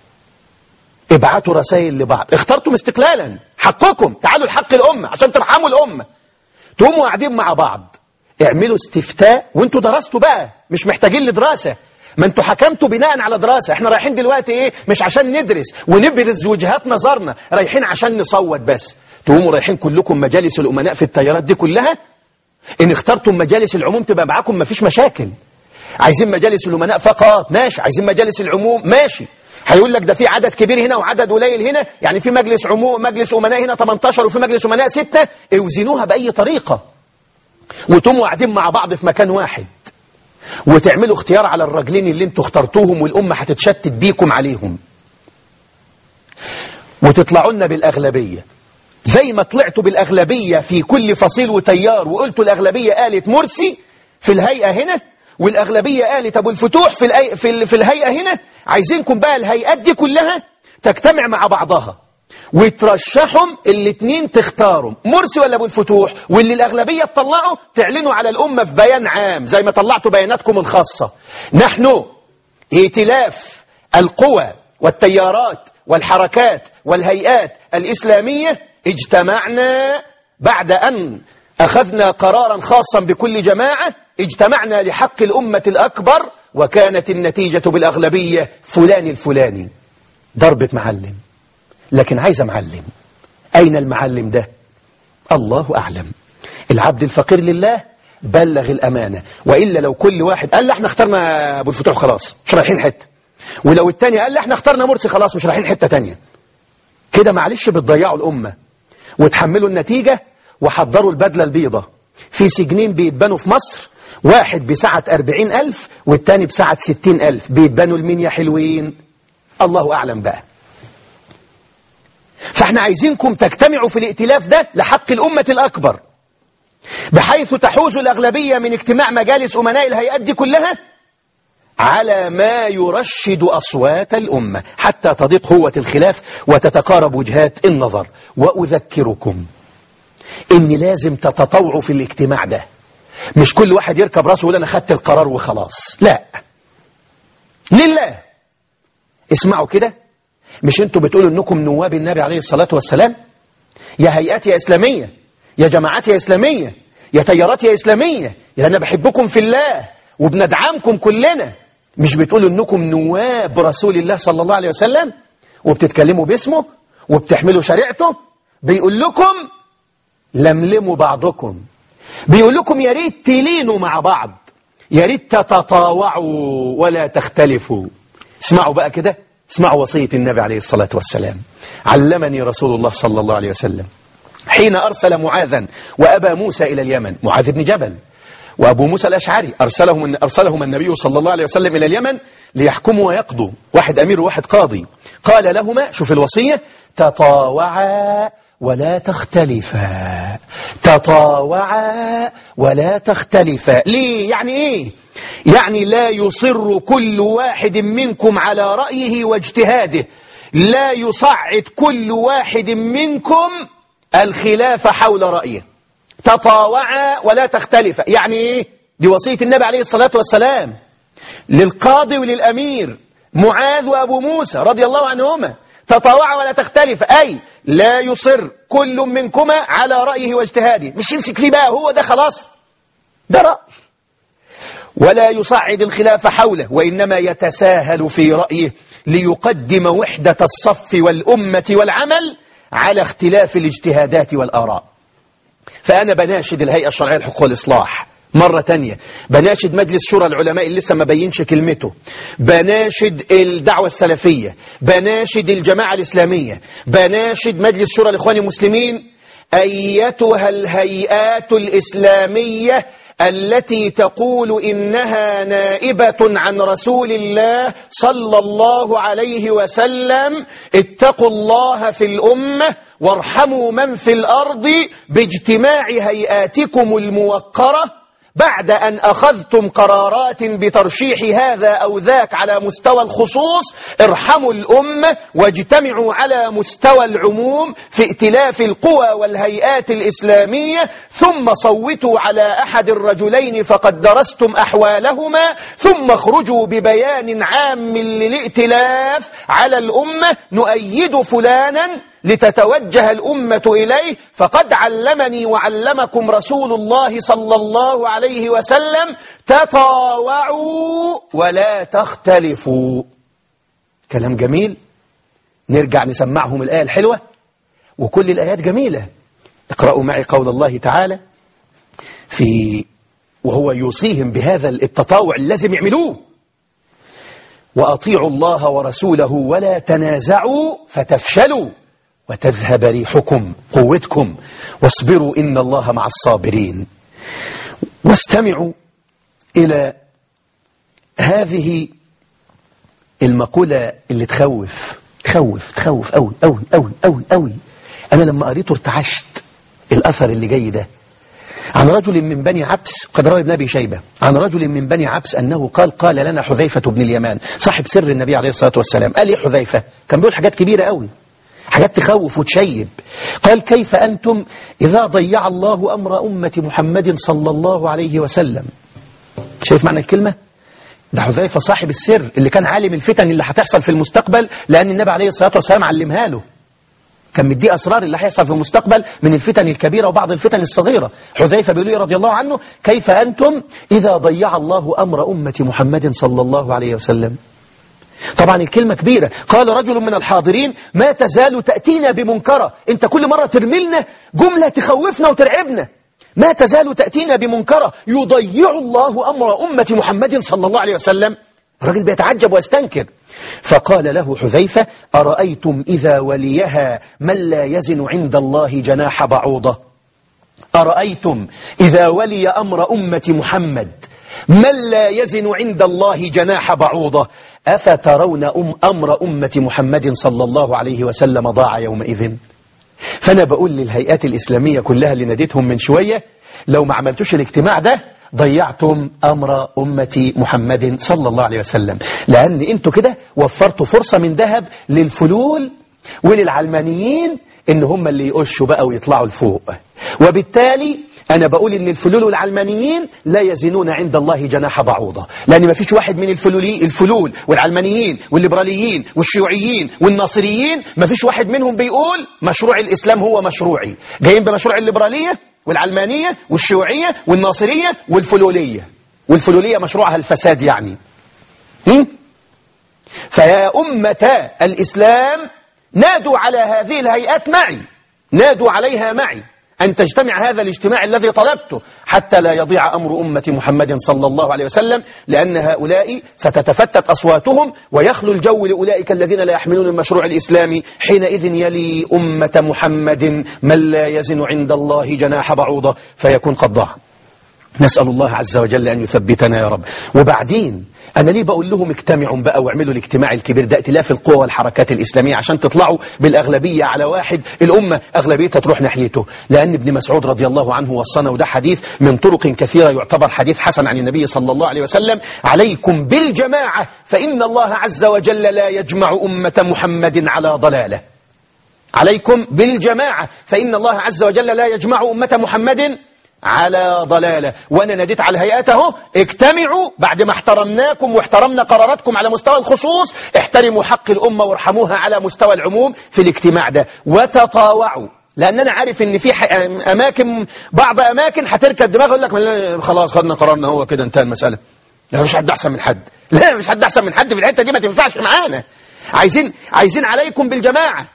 ابعتوا رسائل لبعض اخترتم استقلالا حقكم تعالوا لحق الأمة عشان ترحموا الأمة تقوموا قاعدين مع بعض اعملوا استفتاء وانتوا درستوا بقى مش محتاجين لدراسة ما انتوا حكمتوا بناء على دراسة احنا رايحين دلوقتي ايه مش عشان ندرس ونبرز وجهات نظرنا رايحين عشان نصوت بس تقوموا رايحين كلكم مجالس الأمناء في التيارات دي كلها ان اخترتم مجالس العموم تبقى معاكم مفيش مشاكل عايزين مجالس الأمناء فقط ماشي عايزين مجالس العموم ماشي هيقول لك ده في عدد كبير هنا وعدد قليل هنا يعني في مجلس عموم مجلس أمناء هنا 18 وفي مجلس أمناء 6 اوزنوها بأي طريقة وتقوموا قاعدين مع بعض في مكان واحد وتعملوا اختيار على الرجلين اللي انتوا اخترتوهم والأمة هتتشتت بيكم عليهم وتطلعوا لنا بالأغلبية زي ما طلعتوا بالأغلبية في كل فصيل وتيار وقلتوا الأغلبية قالت مرسي في الهيئة هنا والأغلبية قالت أبو الفتوح في, الأي... في, ال... في الهيئة هنا عايزينكم بقى الهيئات دي كلها تجتمع مع بعضها وترشحهم الاثنين تختاروا مرسي ولا ابو الفتوح واللي الأغلبية تطلعوا تعلنوا على الأمة في بيان عام زي ما طلعتوا بياناتكم الخاصة نحن ائتلاف القوى والتيارات والحركات والهيئات الإسلامية اجتمعنا بعد أن أخذنا قرارا خاصا بكل جماعة اجتمعنا لحق الأمة الأكبر وكانت النتيجة بالأغلبية فلان الفلاني ضربة معلم لكن عايز معلم أين المعلم ده الله أعلم العبد الفقير لله بلغ الأمانة وإلا لو كل واحد قال لا احنا اخترنا أبو الفتوح خلاص مش رايحين حتة ولو التاني قال لا احنا اخترنا مرسي خلاص مش رايحين حتة تانية كده معلش بتضيعوا الأمة وتحملوا النتيجة وحضروا البدلة البيضة في سجنين بيتبنوا في مصر واحد بسعة أربعين ألف والتاني بسعة ستين ألف بيتبنوا لمين يا حلوين الله أعلم بقى فاحنا عايزينكم تجتمعوا في الائتلاف ده لحق الأمة الأكبر بحيث تحوز الأغلبية من اجتماع مجالس أمناء الهيئات دي كلها على ما يرشد أصوات الأمة حتى تضيق قوة الخلاف وتتقارب وجهات النظر وأذكركم إن لازم تتطوعوا في الاجتماع ده مش كل واحد يركب راسه ويقول أنا خدت القرار وخلاص لا لله اسمعوا كده مش انتوا بتقولوا انكم نواب النبي عليه الصلاة والسلام يا هيئات يا إسلامية يا جماعات يا إسلامية يا تيارات يا إسلامية يا أنا بحبكم في الله وبندعمكم كلنا مش بتقولوا انكم نواب رسول الله صلى الله عليه وسلم وبتتكلموا باسمه وبتحملوا شريعته بيقول لكم لملموا بعضكم بيقول لكم يا ريت تلينوا مع بعض يا ريت تتطاوعوا ولا تختلفوا اسمعوا بقى كده اسمعوا وصية النبي عليه الصلاة والسلام علمني رسول الله صلى الله عليه وسلم حين أرسل معاذا وأبا موسى إلى اليمن معاذ بن جبل وأبو موسى الأشعري أرسلهم, أرسلهم النبي صلى الله عليه وسلم إلى اليمن ليحكموا ويقضوا واحد أمير وواحد قاضي قال لهما شوف الوصية تطاوعا ولا تختلفا تطاوعا ولا تختلفا ليه يعني ايه يعني لا يصر كل واحد منكم على رأيه واجتهاده لا يصعد كل واحد منكم الخلاف حول رأيه تطاوعا ولا تختلفا يعني ايه دي وصية النبي عليه الصلاة والسلام للقاضي وللأمير معاذ وأبو موسى رضي الله عنهما تطاوعا ولا تختلف أي لا يصر كل منكما على رأيه واجتهاده مش يمسك فيه بقى هو ده خلاص ده رأي ولا يصعد الخلاف حوله وإنما يتساهل في رأيه ليقدم وحدة الصف والأمة والعمل على اختلاف الاجتهادات والآراء فأنا بناشد الهيئة الشرعية لحقوق الإصلاح مرة تانية بناشد مجلس شورى العلماء اللي لسه ما بينش كلمته بناشد الدعوة السلفية بناشد الجماعة الإسلامية بناشد مجلس شورى الإخوان المسلمين أيتها الهيئات الإسلامية التي تقول إنها نائبة عن رسول الله صلى الله عليه وسلم اتقوا الله في الأمة وارحموا من في الأرض باجتماع هيئاتكم الموقرة بعد أن أخذتم قرارات بترشيح هذا أو ذاك على مستوى الخصوص ارحموا الأمة واجتمعوا على مستوى العموم في ائتلاف القوى والهيئات الإسلامية ثم صوتوا على أحد الرجلين فقد درستم أحوالهما ثم اخرجوا ببيان عام للائتلاف على الأمة نؤيد فلانا لتتوجه الأمة إليه فقد علمني وعلمكم رسول الله صلى الله عليه وسلم تطاوعوا ولا تختلفوا كلام جميل نرجع نسمعهم الآية الحلوة وكل الآيات جميلة اقرأوا معي قول الله تعالى في وهو يوصيهم بهذا التطاوع لازم يعملوه وأطيعوا الله ورسوله ولا تنازعوا فتفشلوا وتذهب ريحكم قوتكم واصبروا إن الله مع الصابرين واستمعوا إلى هذه المقولة اللي تخوف تخوف تخوف أوي أوي أوي أوي أوي أنا لما قريته ارتعشت الأثر اللي جاي ده عن رجل من بني عبس قد روى ابن أبي شيبة عن رجل من بني عبس أنه قال قال لنا حذيفة بن اليمان صاحب سر النبي عليه الصلاة والسلام قال إيه حذيفة كان بيقول حاجات كبيرة قوي حاجات تخوف وتشيب قال كيف أنتم إذا ضيع الله أمر أمة محمد صلى الله عليه وسلم شايف معنى الكلمة ده حذيفة صاحب السر اللي كان عالم الفتن اللي هتحصل في المستقبل لأن النبي عليه الصلاة والسلام علمها له كان مديه أسرار اللي هيحصل في المستقبل من الفتن الكبيرة وبعض الفتن الصغيرة حذيفة بيقول لي رضي الله عنه كيف أنتم إذا ضيع الله أمر أمة محمد صلى الله عليه وسلم طبعا الكلمة كبيرة قال رجل من الحاضرين ما تزال تأتينا بمنكرة انت كل مرة ترملنا جملة تخوفنا وترعبنا ما تزال تأتينا بمنكرة يضيع الله أمر أمة محمد صلى الله عليه وسلم الراجل بيتعجب ويستنكر فقال له حذيفة أرأيتم إذا وليها من لا يزن عند الله جناح بعوضة أرأيتم إذا ولي أمر أمة محمد من لا يزن عند الله جناح بعوضة أفترون أم أمر أمة محمد صلى الله عليه وسلم ضاع يومئذ فأنا بقول للهيئات الإسلامية كلها اللي ناديتهم من شوية لو ما عملتوش الاجتماع ده ضيعتم أمر أمة محمد صلى الله عليه وسلم لأن أنتوا كده وفرتوا فرصة من ذهب للفلول وللعلمانيين إن هم اللي يقشوا بقى ويطلعوا لفوق وبالتالي أنا بقول إن الفلول والعلمانيين لا يزنون عند الله جناح بعوضة لأن ما فيش واحد من الفلولي الفلول والعلمانيين والليبراليين والشيوعيين والناصريين ما فيش واحد منهم بيقول مشروع الإسلام هو مشروعي جايين بمشروع الليبرالية والعلمانية والشيوعية والناصرية والفلولية والفلولية مشروعها الفساد يعني هم؟ فيا أمة الإسلام نادوا على هذه الهيئات معي نادوا عليها معي أن تجتمع هذا الاجتماع الذي طلبته حتى لا يضيع أمر أمة محمد صلى الله عليه وسلم لأن هؤلاء ستتفتت أصواتهم ويخلو الجو لأولئك الذين لا يحملون المشروع الإسلامي حينئذ يلي أمة محمد من لا يزن عند الله جناح بعوضة فيكون قد ضاع نسأل الله عز وجل أن يثبتنا يا رب وبعدين أنا ليه بقول لهم اجتمعوا بقى واعملوا الاجتماع الكبير ده ائتلاف القوى والحركات الإسلامية عشان تطلعوا بالأغلبية على واحد الأمة أغلبيتها تروح ناحيته لأن ابن مسعود رضي الله عنه وصانا وده حديث من طرق كثيرة يعتبر حديث حسن عن النبي صلى الله عليه وسلم عليكم بالجماعة فإن الله عز وجل لا يجمع أمة محمد على ضلاله عليكم بالجماعة فإن الله عز وجل لا يجمع أمة محمد على ضلالة وأنا ناديت على الهيئات اهو اجتمعوا بعد ما احترمناكم واحترمنا قراراتكم على مستوى الخصوص احترموا حق الأمة وارحموها على مستوى العموم في الاجتماع ده وتطاوعوا لأن أنا عارف إن في أماكن بعض أماكن هتركب دماغ يقول لك خلاص خدنا قرارنا هو كده انتهى المسألة لا مش حد أحسن من حد لا مش حد أحسن من حد في الحتة دي ما تنفعش معانا عايزين عايزين عليكم بالجماعة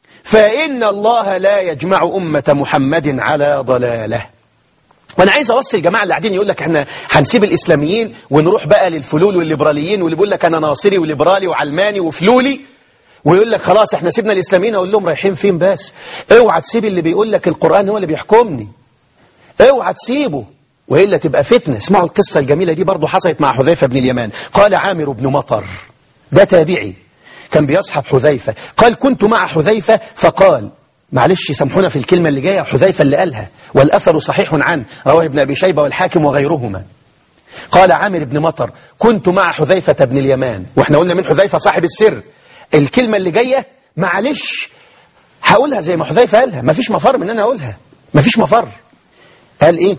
فإن الله لا يجمع أمة محمد على ضلاله وانا عايز اوصي الجماعه اللي قاعدين يقول لك احنا هنسيب الاسلاميين ونروح بقى للفلول والليبراليين واللي بيقول لك انا ناصري وليبرالي وعلماني وفلولي ويقول لك خلاص احنا سيبنا الاسلاميين اقول لهم رايحين فين بس اوعى تسيب اللي بيقول لك القران هو اللي بيحكمني اوعى تسيبه والا تبقى فتنه اسمعوا القصه الجميله دي برضو حصلت مع حذيفه بن اليمان قال عامر بن مطر ده تابعي كان بيصحب حذيفه قال كنت مع حذيفه فقال معلش سامحونا في الكلمة اللي جاية حذيفة اللي قالها والأثر صحيح عنه رواه ابن أبي شيبة والحاكم وغيرهما قال عامر بن مطر كنت مع حذيفة بن اليمان واحنا قلنا من حذيفة صاحب السر الكلمة اللي جاية معلش هقولها زي ما حذيفة قالها مفيش مفر من أنا أقولها مفيش مفر قال إيه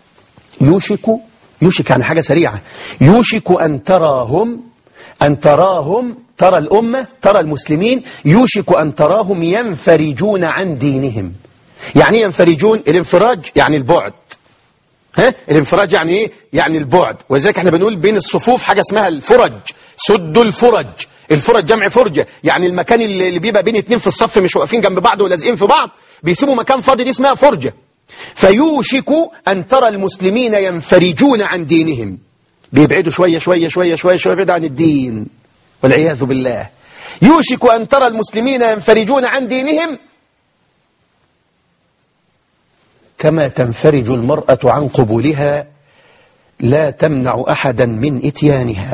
يوشك يوشك يعني حاجة سريعة يوشك أن تراهم أن تراهم ترى الأمة ترى المسلمين يوشك أن تراهم ينفرجون عن دينهم يعني ايه ينفرجون الانفراج يعني البعد ها الانفراج يعني ايه يعني البعد ولذلك احنا بنقول بين الصفوف حاجة اسمها الفرج سدوا الفرج الفرج جمع فرجة يعني المكان اللي بيبقى بين اتنين في الصف مش واقفين جنب بعض ولازقين في بعض بيسيبوا مكان فاضي دي اسمها فرجة فيوشك أن ترى المسلمين ينفرجون عن دينهم بيبعدوا شوية شوية شوية شوية شوية بعيد عن الدين والعياذ بالله يوشك أن ترى المسلمين ينفرجون عن دينهم كما تنفرج المرأة عن قبولها لا تمنع أحدا من إتيانها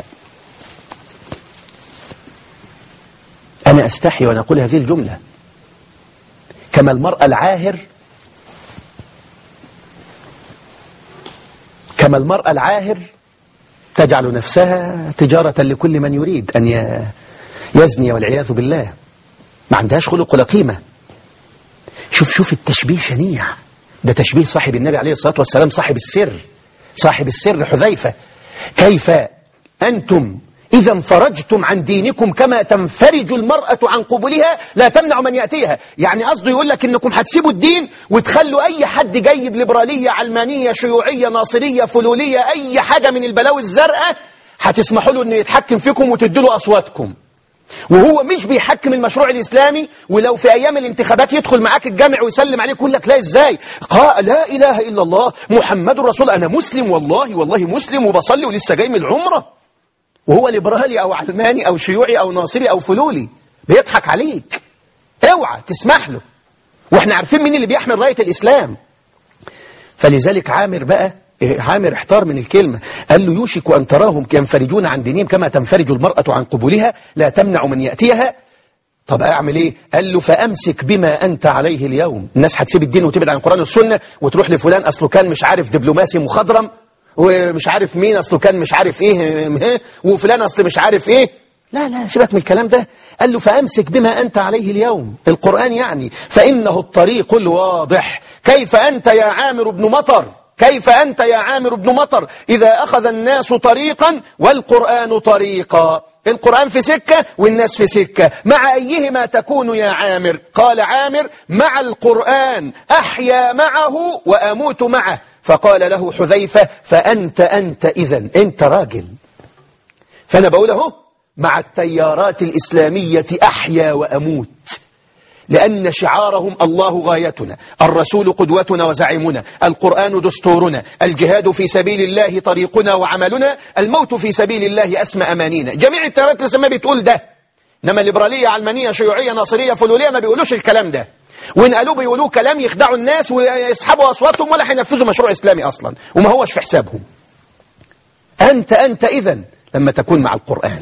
أنا أستحي وأنا أقول هذه الجملة كما المرأة العاهر كما المرأة العاهر تجعل نفسها تجارة لكل من يريد أن يزني والعياذ بالله ما عندهاش خلق ولا قيمة شوف شوف التشبيه شنيع ده تشبيه صاحب النبي عليه الصلاة والسلام صاحب السر صاحب السر حذيفة كيف أنتم إذا انفرجتم عن دينكم كما تنفرج المرأة عن قبولها لا تمنع من يأتيها يعني قصده يقول لك إنكم هتسيبوا الدين وتخلوا أي حد جاي بليبرالية علمانية شيوعية ناصرية فلولية أي حاجة من البلاوي الزرقاء هتسمحوا له إنه يتحكم فيكم وتدوا له أصواتكم وهو مش بيحكم المشروع الإسلامي ولو في أيام الانتخابات يدخل معاك الجامع ويسلم عليك يقول لك لا إزاي قال لا إله إلا الله محمد رسول أنا مسلم والله والله مسلم وبصلي ولسه جاي من العمرة وهو ليبرالي أو علماني أو شيوعي أو ناصري أو فلولي بيضحك عليك اوعى تسمح له واحنا عارفين مين اللي بيحمل راية الإسلام فلذلك عامر بقى عامر احتار من الكلمة قال له يوشك أن تراهم ينفرجون عن دينهم كما تنفرج المرأة عن قبولها لا تمنع من يأتيها طب أعمل إيه قال له فأمسك بما أنت عليه اليوم الناس هتسيب الدين وتبعد عن القرآن والسنة وتروح لفلان أصله كان مش عارف دبلوماسي مخضرم ومش عارف مين أصله كان مش عارف إيه وفلان أصله مش عارف إيه لا لا سيبك من الكلام ده قال له فأمسك بما أنت عليه اليوم القرآن يعني فإنه الطريق الواضح كيف أنت يا عامر بن مطر كيف أنت يا عامر بن مطر إذا أخذ الناس طريقا والقرآن طريقا القرآن في سكة والناس في سكة مع أيهما تكون يا عامر قال عامر مع القرآن أحيا معه وأموت معه فقال له حذيفة فأنت أنت إذن أنت راجل فأنا بقول اهو مع التيارات الإسلامية أحيا وأموت لأن شعارهم الله غايتنا الرسول قدوتنا وزعيمنا القرآن دستورنا الجهاد في سبيل الله طريقنا وعملنا الموت في سبيل الله أسمى أمانينا جميع التيارات الإسلامية بتقول ده إنما الليبرالية علمانية شيوعية ناصرية فلولية ما بيقولوش الكلام ده وإن قالوا بيقولوه كلام يخدعوا الناس ويسحبوا أصواتهم ولا هينفذوا مشروع إسلامي أصلا وما هوش في حسابهم أنت أنت إذن لما تكون مع القرآن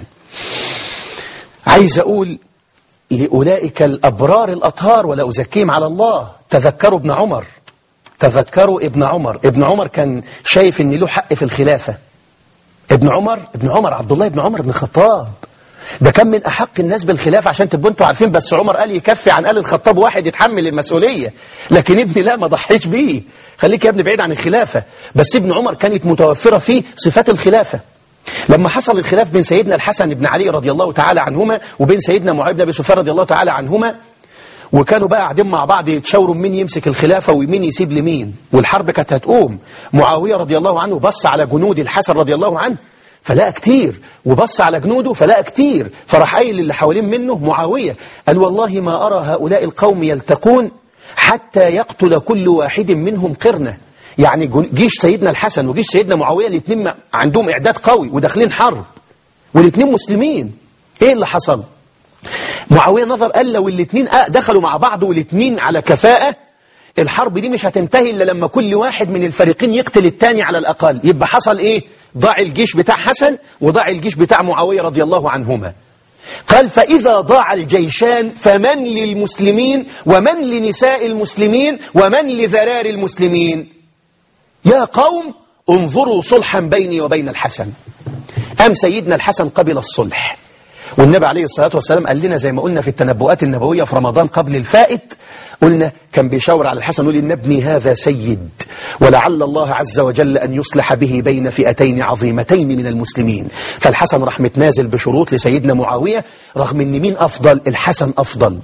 عايز أقول لأولئك الأبرار الأطهار ولا أزكيهم على الله تذكروا ابن عمر تذكروا ابن عمر ابن عمر كان شايف ان له حق في الخلافة ابن عمر ابن عمر عبد الله ابن عمر بن الخطاب ده كان من أحق الناس بالخلافة عشان تبقوا انتوا عارفين بس عمر قال يكفي عن آل الخطاب واحد يتحمل المسؤولية لكن ابني لا ما ضحيش بيه خليك يا ابني بعيد عن الخلافة بس ابن عمر كانت متوفرة فيه صفات الخلافة لما حصل الخلاف بين سيدنا الحسن بن علي رضي الله تعالى عنهما وبين سيدنا معاويه بن ابي سفيان رضي الله تعالى عنهما وكانوا بقى قاعدين مع بعض يتشاوروا مين يمسك الخلافة ومين يسيب لمين والحرب كانت هتقوم معاوية رضي الله عنه بص على جنود الحسن رضي الله عنه فلقى كتير وبص على جنوده فلقى كتير فراح قايل اللي حوالين منه معاوية قال والله ما أرى هؤلاء القوم يلتقون حتى يقتل كل واحد منهم قرنه يعني جيش سيدنا الحسن وجيش سيدنا معاوية الاثنين عندهم إعداد قوي وداخلين حرب والاثنين مسلمين إيه اللي حصل معاوية نظر قال لو الاثنين دخلوا مع بعض والاثنين على كفاءة الحرب دي مش هتنتهي إلا لما كل واحد من الفريقين يقتل الثاني على الأقل يبقى حصل إيه ضاع الجيش بتاع حسن وضاع الجيش بتاع معاوية رضي الله عنهما قال فإذا ضاع الجيشان فمن للمسلمين ومن لنساء المسلمين ومن لذرار المسلمين يا قوم انظروا صلحا بيني وبين الحسن أم سيدنا الحسن قبل الصلح والنبي عليه الصلاة والسلام قال لنا زي ما قلنا في التنبؤات النبوية في رمضان قبل الفائت قلنا كان بيشاور على الحسن يقول إن ابني هذا سيد ولعل الله عز وجل أن يصلح به بين فئتين عظيمتين من المسلمين فالحسن راح متنازل بشروط لسيدنا معاوية رغم أن مين أفضل الحسن أفضل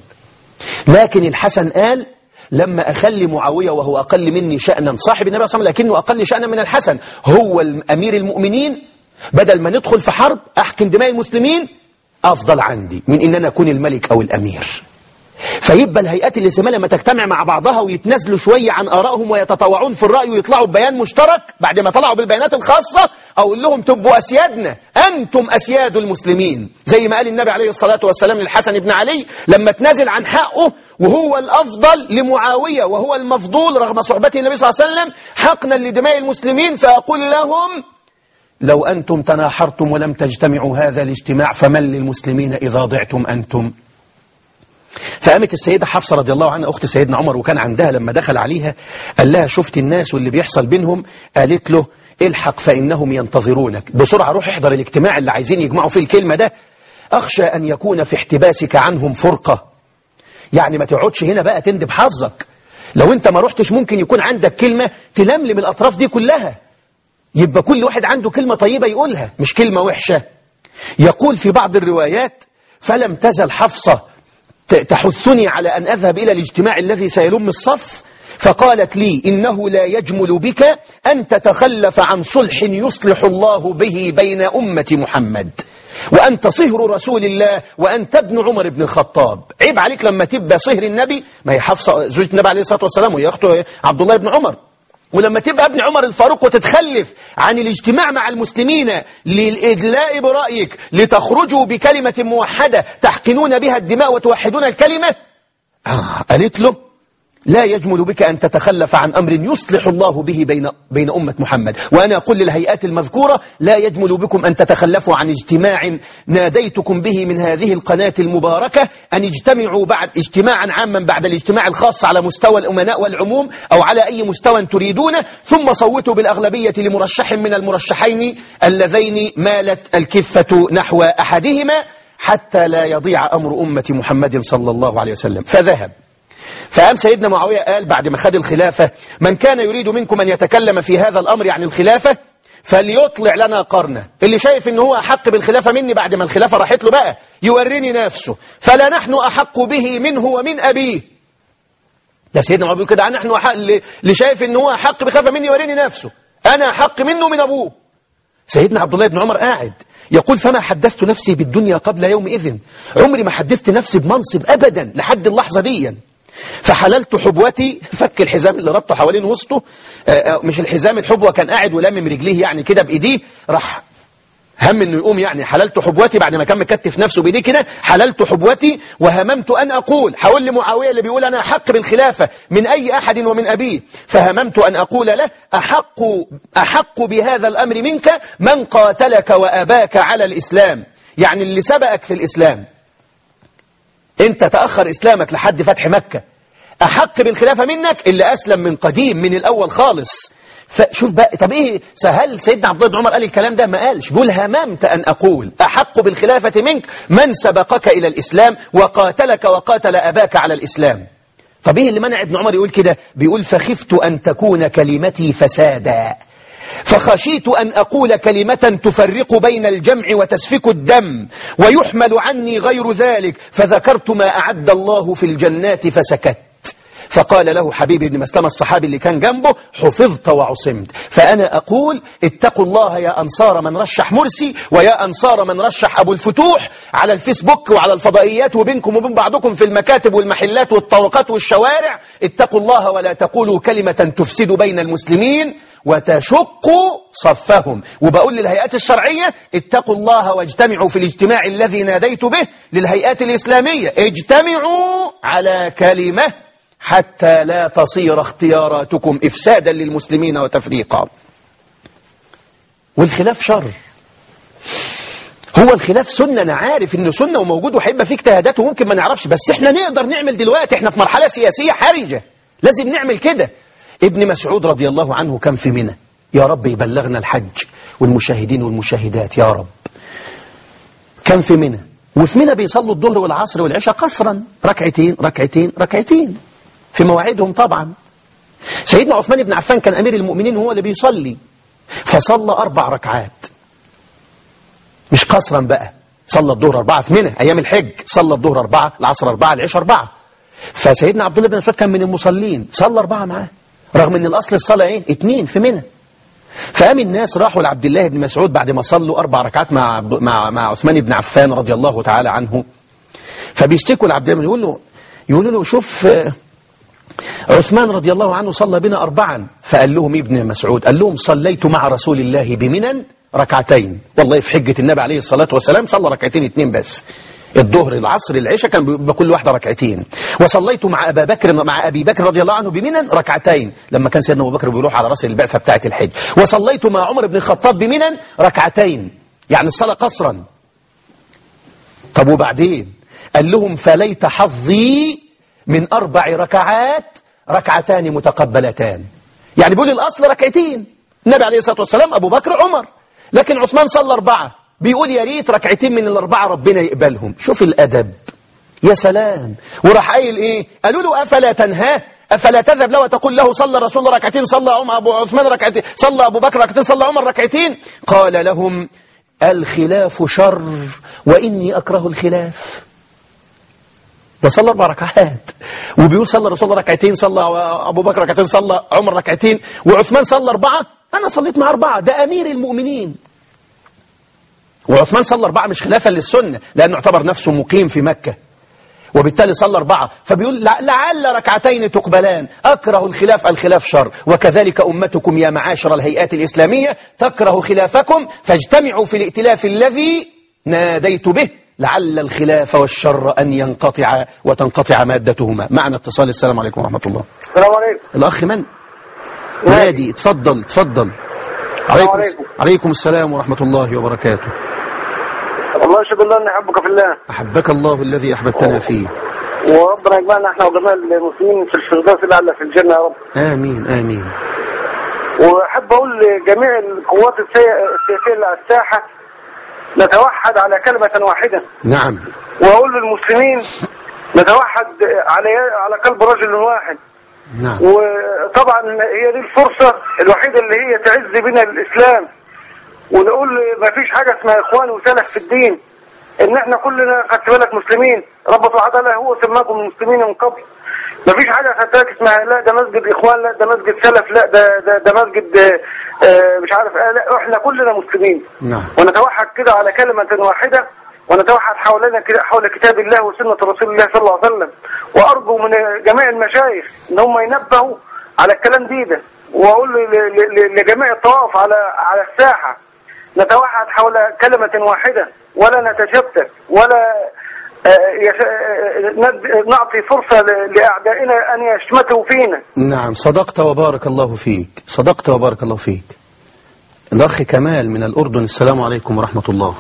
لكن الحسن قال لما أخلي معاوية وهو أقل مني شأنا صاحب النبي صلى الله عليه وسلم لكنه أقل شأنا من الحسن هو أمير المؤمنين بدل ما ندخل في حرب أحكم دماء المسلمين أفضل عندي من إن أنا أكون الملك أو الأمير فيبقى الهيئات الإسلامية لما تجتمع مع بعضها ويتنازلوا شوية عن آرائهم ويتطوعون في الرأي ويطلعوا ببيان مشترك بعد ما طلعوا بالبيانات الخاصة أقول لهم تبقوا أسيادنا أنتم أسياد المسلمين زي ما قال النبي عليه الصلاة والسلام للحسن بن علي لما تنازل عن حقه وهو الأفضل لمعاوية وهو المفضول رغم صحبته النبي صلى الله عليه وسلم حقنا لدماء المسلمين فأقول لهم لو أنتم تناحرتم ولم تجتمعوا هذا الاجتماع فمن للمسلمين إذا ضعتم أنتم فقامت السيدة حفصة رضي الله عنها أخت سيدنا عمر وكان عندها لما دخل عليها قال لها شفت الناس واللي بيحصل بينهم قالت له الحق فإنهم ينتظرونك بسرعة روح احضر الاجتماع اللي عايزين يجمعوا فيه الكلمة ده أخشى أن يكون في احتباسك عنهم فرقة يعني ما تقعدش هنا بقى تندب حظك لو انت ما رحتش ممكن يكون عندك كلمة تلملم الأطراف دي كلها يبقى كل واحد عنده كلمة طيبة يقولها مش كلمة وحشة يقول في بعض الروايات فلم تزل حفصة تحثني على أن أذهب إلى الاجتماع الذي سيلم الصف فقالت لي إنه لا يجمل بك أن تتخلف عن صلح يصلح الله به بين أمة محمد وأنت صهر رسول الله وأنت ابن عمر بن الخطاب عيب عليك لما تبقى صهر النبي ما هي حفصة زوجة النبي عليه الصلاة والسلام وهي أخته عبد الله بن عمر ولما تبقى ابن عمر الفاروق وتتخلف عن الاجتماع مع المسلمين للإدلاء برأيك لتخرجوا بكلمة موحدة تحقنون بها الدماء وتوحدون الكلمة آه قالت له لا يجمل بك أن تتخلف عن أمر يصلح الله به بين, بين أمة محمد وأنا أقول للهيئات المذكورة لا يجمل بكم أن تتخلفوا عن اجتماع ناديتكم به من هذه القناة المباركة أن اجتمعوا بعد اجتماعا عاما بعد الاجتماع الخاص على مستوى الأمناء والعموم أو على أي مستوى تريدونه ثم صوتوا بالأغلبية لمرشح من المرشحين اللذين مالت الكفة نحو أحدهما حتى لا يضيع أمر أمة محمد صلى الله عليه وسلم فذهب فقام سيدنا معاوية قال بعد ما خد الخلافة من كان يريد منكم أن يتكلم في هذا الأمر عن الخلافة فليطلع لنا قرنه اللي شايف ان هو أحق بالخلافة مني بعد ما الخلافة راحت له بقى يوريني نفسه فلا نحن أحق به منه ومن أبيه ده سيدنا معاوية بيقول كده نحن أحق اللي شايف ان هو أحق بخلافة مني يوريني نفسه أنا أحق منه من أبوه سيدنا عبد الله بن عمر قاعد يقول فما حدثت نفسي بالدنيا قبل يوم إذن عمري ما حدثت نفسي بمنصب أبدا لحد اللحظة دي فحللت حبوتي فك الحزام اللي ربطه حوالين وسطه مش الحزام الحبوة كان قاعد ولمم رجليه يعني كده بإيديه راح هم انه يقوم يعني حللت حبوتي بعد ما كان مكتف نفسه بايديه كده حللت حبوتي وهممت ان اقول حول لمعاويه اللي بيقول انا احق بالخلافه من اي احد ومن ابيه فهممت ان اقول له احق احق بهذا الامر منك من قاتلك واباك على الاسلام يعني اللي سبقك في الاسلام انت تأخر اسلامك لحد فتح مكة احق بالخلافة منك اللي اسلم من قديم من الاول خالص فشوف بقى طب ايه سهل سيدنا عبد الله بن عمر قال الكلام ده ما قالش بيقول هممت ان اقول احق بالخلافة منك من سبقك الى الاسلام وقاتلك وقاتل اباك على الاسلام طب ايه اللي منع ابن عمر يقول كده بيقول فخفت ان تكون كلمتي فسادا فخشيت أن أقول كلمة تفرق بين الجمع وتسفك الدم ويحمل عني غير ذلك فذكرت ما أعد الله في الجنات فسكت فقال له حبيب بن مسلمة الصحابي اللي كان جنبه حفظت وعصمت فأنا أقول اتقوا الله يا أنصار من رشح مرسي ويا أنصار من رشح أبو الفتوح على الفيسبوك وعلى الفضائيات وبينكم وبين بعضكم في المكاتب والمحلات والطرقات والشوارع اتقوا الله ولا تقولوا كلمة تفسد بين المسلمين وتشق صفهم وبقول للهيئات الشرعية اتقوا الله واجتمعوا في الاجتماع الذي ناديت به للهيئات الإسلامية اجتمعوا على كلمة حتى لا تصير اختياراتكم إفسادا للمسلمين وتفريقا والخلاف شر هو الخلاف سنة أنا عارف إنه سنة وموجود وهيبقى فيه اجتهادات وممكن ما نعرفش بس إحنا نقدر نعمل دلوقتي إحنا في مرحلة سياسية حرجة لازم نعمل كده ابن مسعود رضي الله عنه كان في منى يا رب يبلغنا الحج والمشاهدين والمشاهدات يا رب كان في منى وفي منى بيصلوا الظهر والعصر والعشاء قصرا ركعتين ركعتين ركعتين في مواعيدهم طبعا سيدنا عثمان بن عفان كان أمير المؤمنين هو اللي بيصلي فصلى أربع ركعات مش قصرا بقى صلى الظهر أربعة في منى أيام الحج صلى الظهر أربعة العصر أربعة العشاء أربعة فسيدنا عبد الله بن مسعود كان من المصلين صلى أربعة معاه رغم ان الأصل الصلاة ايه اتنين في منى فقام الناس راحوا لعبد الله بن مسعود بعد ما صلوا أربع ركعات مع مع مع عثمان بن عفان رضي الله تعالى عنه فبيشتكوا لعبد الله يقول له يقولوا له شوف عثمان رضي الله عنه صلى بنا أربعا فقال لهم ابن مسعود قال لهم صليت مع رسول الله بمنى ركعتين والله في حجة النبي عليه الصلاة والسلام صلى ركعتين اتنين بس الظهر العصر العشاء كان بيبقى كل واحدة ركعتين وصليت مع أبا بكر مع أبي بكر رضي الله عنه بمنى ركعتين لما كان سيدنا أبو بكر بيروح على رأس البعثة بتاعة الحج وصليت مع عمر بن الخطاب بمنى ركعتين يعني الصلاة قصرا طب وبعدين قال لهم فليت حظي من أربع ركعات ركعتان متقبلتان يعني بيقول الأصل ركعتين النبي عليه الصلاة والسلام أبو بكر عمر لكن عثمان صلى أربعة بيقول يا ريت ركعتين من الأربعة ربنا يقبلهم شوف الأدب يا سلام وراح قايل إيه قالوا له أفلا تنهاه أفلا تذهب له وتقول له صلى رسول الله ركعتين صلى عمر أبو عثمان ركعتين صلى أبو بكر ركعتين صلى عمر ركعتين قال لهم الخلاف شر وإني أكره الخلاف ده صلى أربع ركعات وبيقول صلى رسول الله ركعتين صلى أبو بكر ركعتين صلى عمر ركعتين وعثمان صلى أربعة أنا صليت مع أربعة ده أمير المؤمنين وعثمان صلى أربعة مش خلافا للسنة لأنه اعتبر نفسه مقيم في مكة وبالتالي صلى أربعة فبيقول لع- لعل ركعتين تقبلان أكره الخلاف الخلاف شر وكذلك أمتكم يا معاشر الهيئات الإسلامية تكره خلافكم فاجتمعوا في الائتلاف الذي ناديت به لعل الخلاف والشر أن ينقطع وتنقطع مادتهما معنا اتصال السلام عليكم ورحمة الله السلام عليكم الأخ من؟ نادي اتفضل اتفضل عليكم, عليكم. عليكم السلام ورحمة الله وبركاته والله اشهد الله اني احبك في الله أحبك الله الذي أحببتنا فيه وربنا يجمعنا احنا وجميع المسلمين في الفردوس الاعلى في الجنه يا رب آمين آمين واحب اقول لجميع القوات السي- السياسيه اللي على الساحه نتوحد على كلمه واحده نعم واقول للمسلمين نتوحد على على قلب رجل واحد نعم وطبعا هي دي الفرصه الوحيده اللي هي تعز بنا الاسلام ونقول ما فيش حاجه اسمها اخوان وسلف في الدين ان احنا كلنا خدت بالك مسلمين رب تعالى هو سماكم المسلمين من قبل ما فيش حاجه خدت بالك اسمها لا ده مسجد اخوان لا ده مسجد سلف لا ده ده, ده مسجد آه، آه، مش عارف آه لا احنا كلنا مسلمين نعم ونتوحد كده على كلمة واحدة ونتوحد حولنا كده حول كتاب الله وسنة رسول الله صلى الله عليه وسلم وأرجو من جميع المشايخ إن هم ينبهوا على الكلام دي ده وأقول ل- ل- ل- لجميع الطوائف على على الساحة نتوحد حول كلمة واحدة ولا نتشتت ولا آه، يش- آه، ند- نعطي فرصة ل- لأعدائنا أن يشمتوا فينا نعم صدقت وبارك الله فيك صدقت وبارك الله فيك الأخ كمال من الأردن السلام عليكم ورحمة الله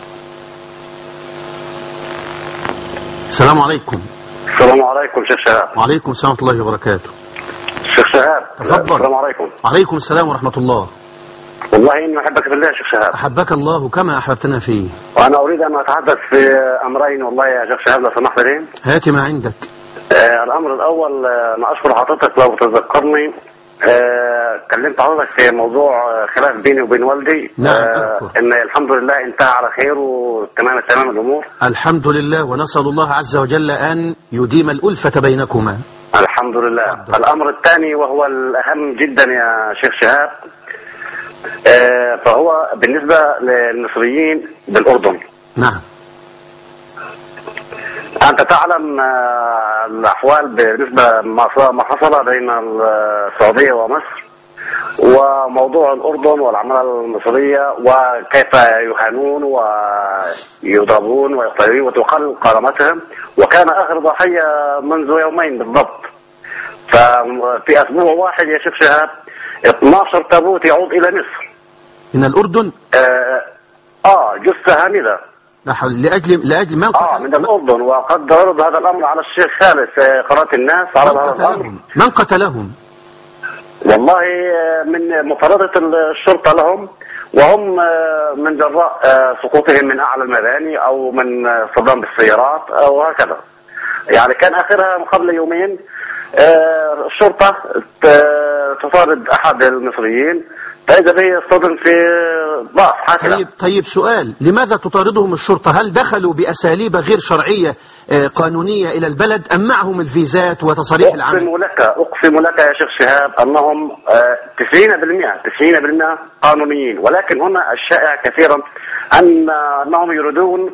السلام عليكم السلام عليكم شيخ شهاب وعليكم السلام ورحمة الله وبركاته شيخ شهاب تفضل. السلام عليكم وعليكم السلام ورحمة الله والله اني احبك في الله يا شيخ شهاب أحبك الله كما أحببتنا فيه وانا اريد ان اتحدث في امرين والله يا شيخ شهاب لو سمحت لي هات ما عندك آه الامر الاول آه، انا اشكر حضرتك لو تذكرني آه كلمت حضرتك في موضوع آه، خلاف بيني وبين والدي نعم، آه أذكر. ان الحمد لله انتهى على خير وتمام تمام الامور الحمد لله ونسأل الله عز وجل أن يديم الألفة بينكما الحمد لله تفضل. الامر الثاني وهو الاهم جدا يا شيخ شهاب آه فهو بالنسبه للمصريين بالاردن نعم أنت تعلم آه، الأحوال بالنسبة ما ما حصل بين السعودية ومصر وموضوع الأردن والعمالة المصرية وكيف يهانون ويضربون ويقتلون وتقل كرامتهم وكان آخر ضحية منذ يومين بالضبط ففي أسبوع واحد يا شيخ شهاب 12 تابوت يعود إلى مصر من الأردن آه, آه جثة هامدة لا حول- لأجل لأجل من اه قتل من الاردن وقد عرض هذا الامر على الشيخ خالد في قناه الناس من عرض هذا الامر قتلهم من قتلهم والله آه، من مفارقه الشرطه لهم وهم آه، من جراء آه، سقوطهم من اعلى المباني او من آه، صدام بالسيارات او هكذا يعني كان اخرها قبل يومين آه، الشرطه ت- تطارد احد المصريين فاذا به يصطدم في ضعف هكذا طيب طيب سؤال لماذا تطاردهم الشرطة هل دخلوا بأساليب غير شرعية آه، قانونية إلى البلد أم معهم الفيزات وتصاريح العمل أقسم لك أقسم لك يا شيخ شهاب أنهم آه، 90% 90% قانونيين ولكن هنا الشائع كثيرا أن أنهم يريدون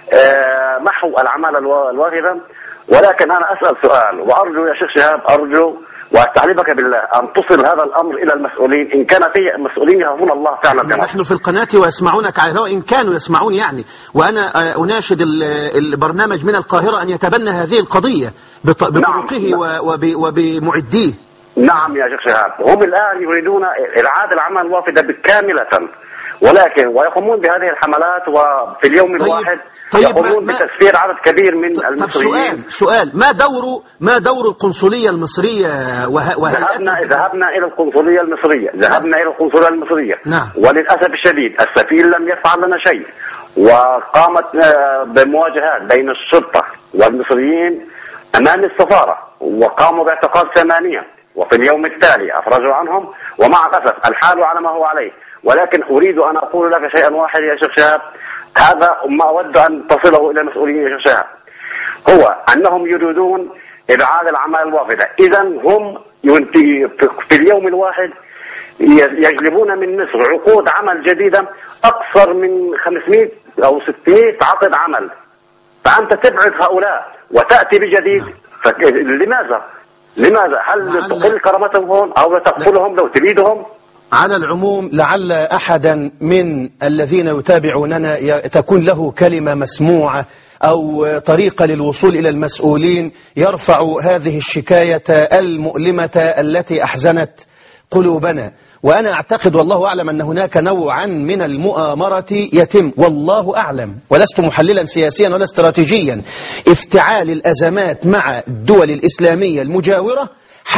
آه، محو العمالة الوا- الواهبة ولكن أنا أسأل سؤال وأرجو يا شيخ شهاب أرجو واستعلمك بالله أن تصل هذا الأمر إلى المسؤولين إن كان فيه مسؤولين يهون الله فعلا كما نحن في القناة ويسمعونك على الهواء إن كانوا يسمعون يعني وأنا آه، أناشد ال- البرنامج من القاهرة أن يتبنى هذه القضية بط- بطرقه و- وب- وبمعديه نعم يا شيخ شهاب هم الآن يريدون إعادة العمل الوافدة كاملة ولكن ويقومون بهذه الحملات وفي اليوم طيب- الواحد طيب ما- يقومون ما- بتسفير عدد كبير من طب المصريين سؤال سؤال ما دور ما دور القنصلية المصرية وه- ذهبنا وهيئتها ذهبنا الى القنصليه المصريه ذهبنا الى القنصليه المصريه نعم. وللاسف الشديد السفير لم يفعل لنا شيء وقامت آه، بمواجهات بين الشرطه والمصريين امام السفاره وقاموا باعتقال ثمانيه وفي اليوم التالي افرجوا عنهم ومع الاسف الحال على ما هو عليه ولكن اريد ان اقول لك شيئا واحد يا شيخ شهاب هذا ما اود ان تصله الى المسؤولين يا شيخ شهاب هو انهم يريدون ابعاد الاعمال الوافده اذا هم ينتي- في اليوم الواحد ي- يجلبون من مصر عقود عمل جديده اكثر من 500 او 600 عقد عمل فانت تبعد هؤلاء وتأتي بجديد فك... لماذا؟ لماذا؟ هل لعل- تقل كرامتهم هون أو تقتلهم لو تريدهم؟ على العموم لعل أحدا من الذين يتابعوننا ي- تكون له كلمة مسموعة أو طريقة للوصول إلى المسؤولين يرفع هذه الشكاية المؤلمة التي أحزنت قلوبنا وأنا أعتقد والله أعلم أن هناك نوعا من المؤامرة يتم والله أعلم ولست محللا سياسيا ولا استراتيجيا افتعال الأزمات مع الدول الإسلامية المجاورة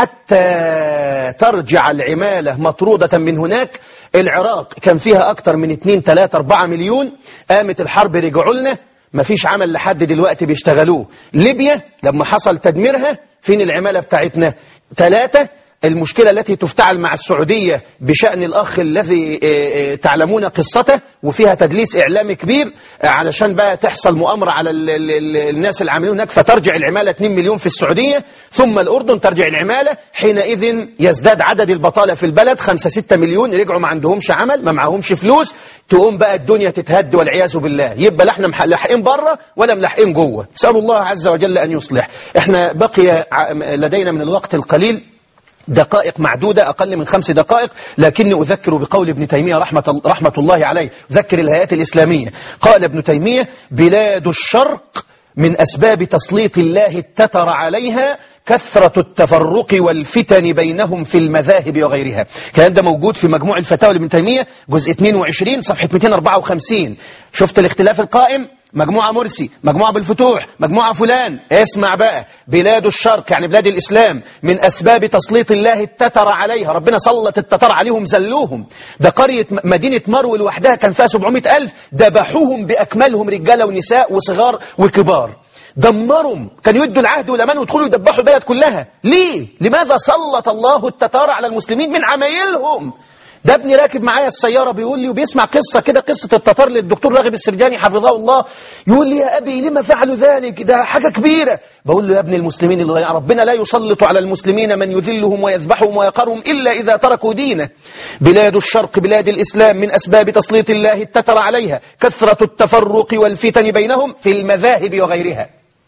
حتى ترجع العمالة مطرودة من هناك العراق كان فيها أكتر من 2 3 4 مليون قامت الحرب رجعوا لنا مفيش عمل لحد دلوقتي بيشتغلوه ليبيا لما حصل تدميرها فين العمالة بتاعتنا ثلاثة المشكلة التي تفتعل مع السعودية بشأن الأخ الذي آه، آه، تعلمون قصته وفيها تدليس إعلامي كبير آه، علشان بقى تحصل مؤامرة على ال ال ال الناس العاملين هناك فترجع العمالة 2 مليون في السعودية ثم الأردن ترجع العمالة حينئذ يزداد عدد البطالة في البلد 5-6 مليون رجعوا ما عندهمش عمل ما معهمش فلوس تقوم بقى الدنيا تتهد والعياذ بالله يبقى لا احنا مح- لاحقين بره ولا ملاحقين جوه نسأل الله عز وجل أن يصلح احنا بقي ع- لدينا من الوقت القليل دقائق معدودة أقل من خمس دقائق لكني أذكر بقول ابن تيمية رحمة, رحمة الله عليه ذكر الهيئات الإسلامية قال ابن تيمية بلاد الشرق من أسباب تسليط الله التتر عليها كثرة التفرق والفتن بينهم في المذاهب وغيرها كان ده موجود في مجموع الفتاوى لابن تيمية جزء 22 صفحة 254 شفت الاختلاف القائم مجموعة مرسي مجموعة بالفتوح مجموعة فلان اسمع بقى بلاد الشرق يعني بلاد الإسلام من أسباب تسليط الله التتر عليها ربنا سلط التتر عليهم زلوهم ده قرية م- مدينة مرو لوحدها كان فيها 700 ألف دبحوهم بأكملهم رجالة ونساء وصغار وكبار دمرهم كانوا يدوا العهد والأمان ويدخلوا يدبحوا البلد كلها ليه؟ لماذا سلط الله التتار على المسلمين من عمايلهم ده ابني راكب معايا السيارة بيقول لي وبيسمع قصة كده قصة التتار للدكتور راغب السرجاني حفظه الله يقول لي يا أبي لما فعلوا ذلك ده حاجة كبيرة بقول له يا ابن المسلمين اللي ربنا لا يسلط على المسلمين من يذلهم ويذبحهم ويقرهم إلا إذا تركوا دينه بلاد الشرق بلاد الإسلام من أسباب تسليط الله التتر عليها كثرة التفرق والفتن بينهم في المذاهب وغيرها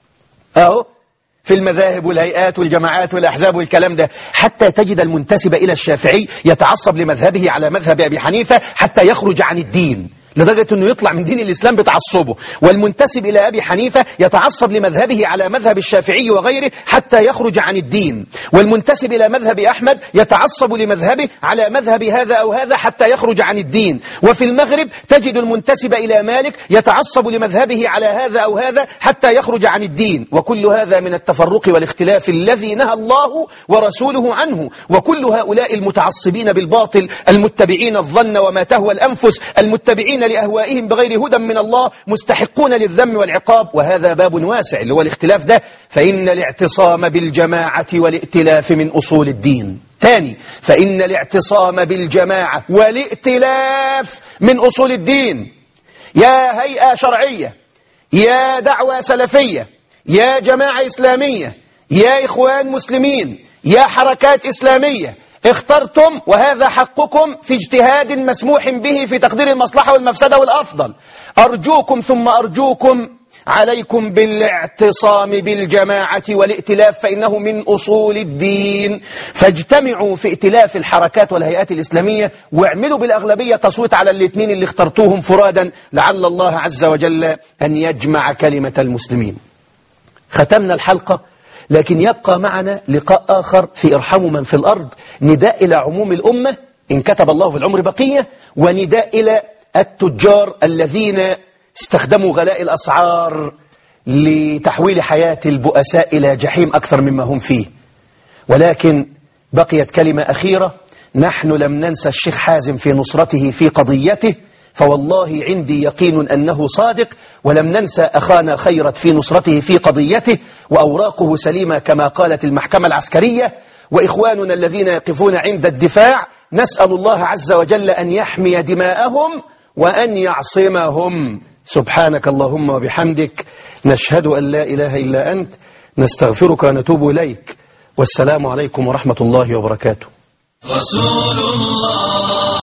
أهو في المذاهب والهيئات والجماعات والأحزاب والكلام ده حتى تجد المنتسب إلى الشافعي يتعصب لمذهبه على مذهب أبي حنيفة حتى يخرج عن الدين لدرجة أنه يطلع من دين الإسلام بتعصبه والمنتسب إلى أبي حنيفة يتعصب لمذهبه على مذهب الشافعي وغيره حتى يخرج عن الدين والمنتسب إلى مذهب أحمد يتعصب لمذهبه على مذهب هذا أو هذا حتى يخرج عن الدين وفي المغرب تجد المنتسب إلى مالك يتعصب لمذهبه على هذا أو هذا حتى يخرج عن الدين وكل هذا من التفرق والاختلاف الذي نهى الله ورسوله عنه وكل هؤلاء المتعصبين بالباطل المتبعين الظن وما تهوى الأنفس المتبعين لأهوائهم بغير هدى من الله مستحقون للذم والعقاب وهذا باب واسع اللي هو الاختلاف ده فإن الاعتصام بالجماعة والائتلاف من أصول الدين ثاني فإن الاعتصام بالجماعة والائتلاف من أصول الدين يا هيئة شرعية يا دعوة سلفية يا جماعة إسلامية يا إخوان مسلمين يا حركات إسلامية اخترتم وهذا حقكم في اجتهاد مسموح به في تقدير المصلحة والمفسدة والأفضل أرجوكم ثم أرجوكم عليكم بالاعتصام بالجماعة والائتلاف فإنه من أصول الدين فاجتمعوا في ائتلاف الحركات والهيئات الإسلامية واعملوا بالأغلبية تصويت على الاثنين اللي اخترتوهم فرادا لعل الله عز وجل أن يجمع كلمة المسلمين ختمنا الحلقة لكن يبقى معنا لقاء آخر في ارحموا من في الأرض نداء إلى عموم الأمة إن كتب الله في العمر بقية ونداء إلى التجار الذين استخدموا غلاء الأسعار لتحويل حياة البؤساء إلى جحيم أكثر مما هم فيه ولكن بقيت كلمة أخيرة نحن لم ننسى الشيخ حازم في نصرته في قضيته فوالله عندي يقين أنه صادق ولم ننسى أخانا خيرت في نصرته في قضيته وأوراقه سليمة كما قالت المحكمة العسكرية وإخواننا الذين يقفون عند الدفاع نسأل الله عز وجل أن يحمي دماءهم وأن يعصمهم سبحانك اللهم وبحمدك نشهد أن لا إله إلا أنت نستغفرك ونتوب إليك والسلام عليكم ورحمة الله وبركاته رسول الله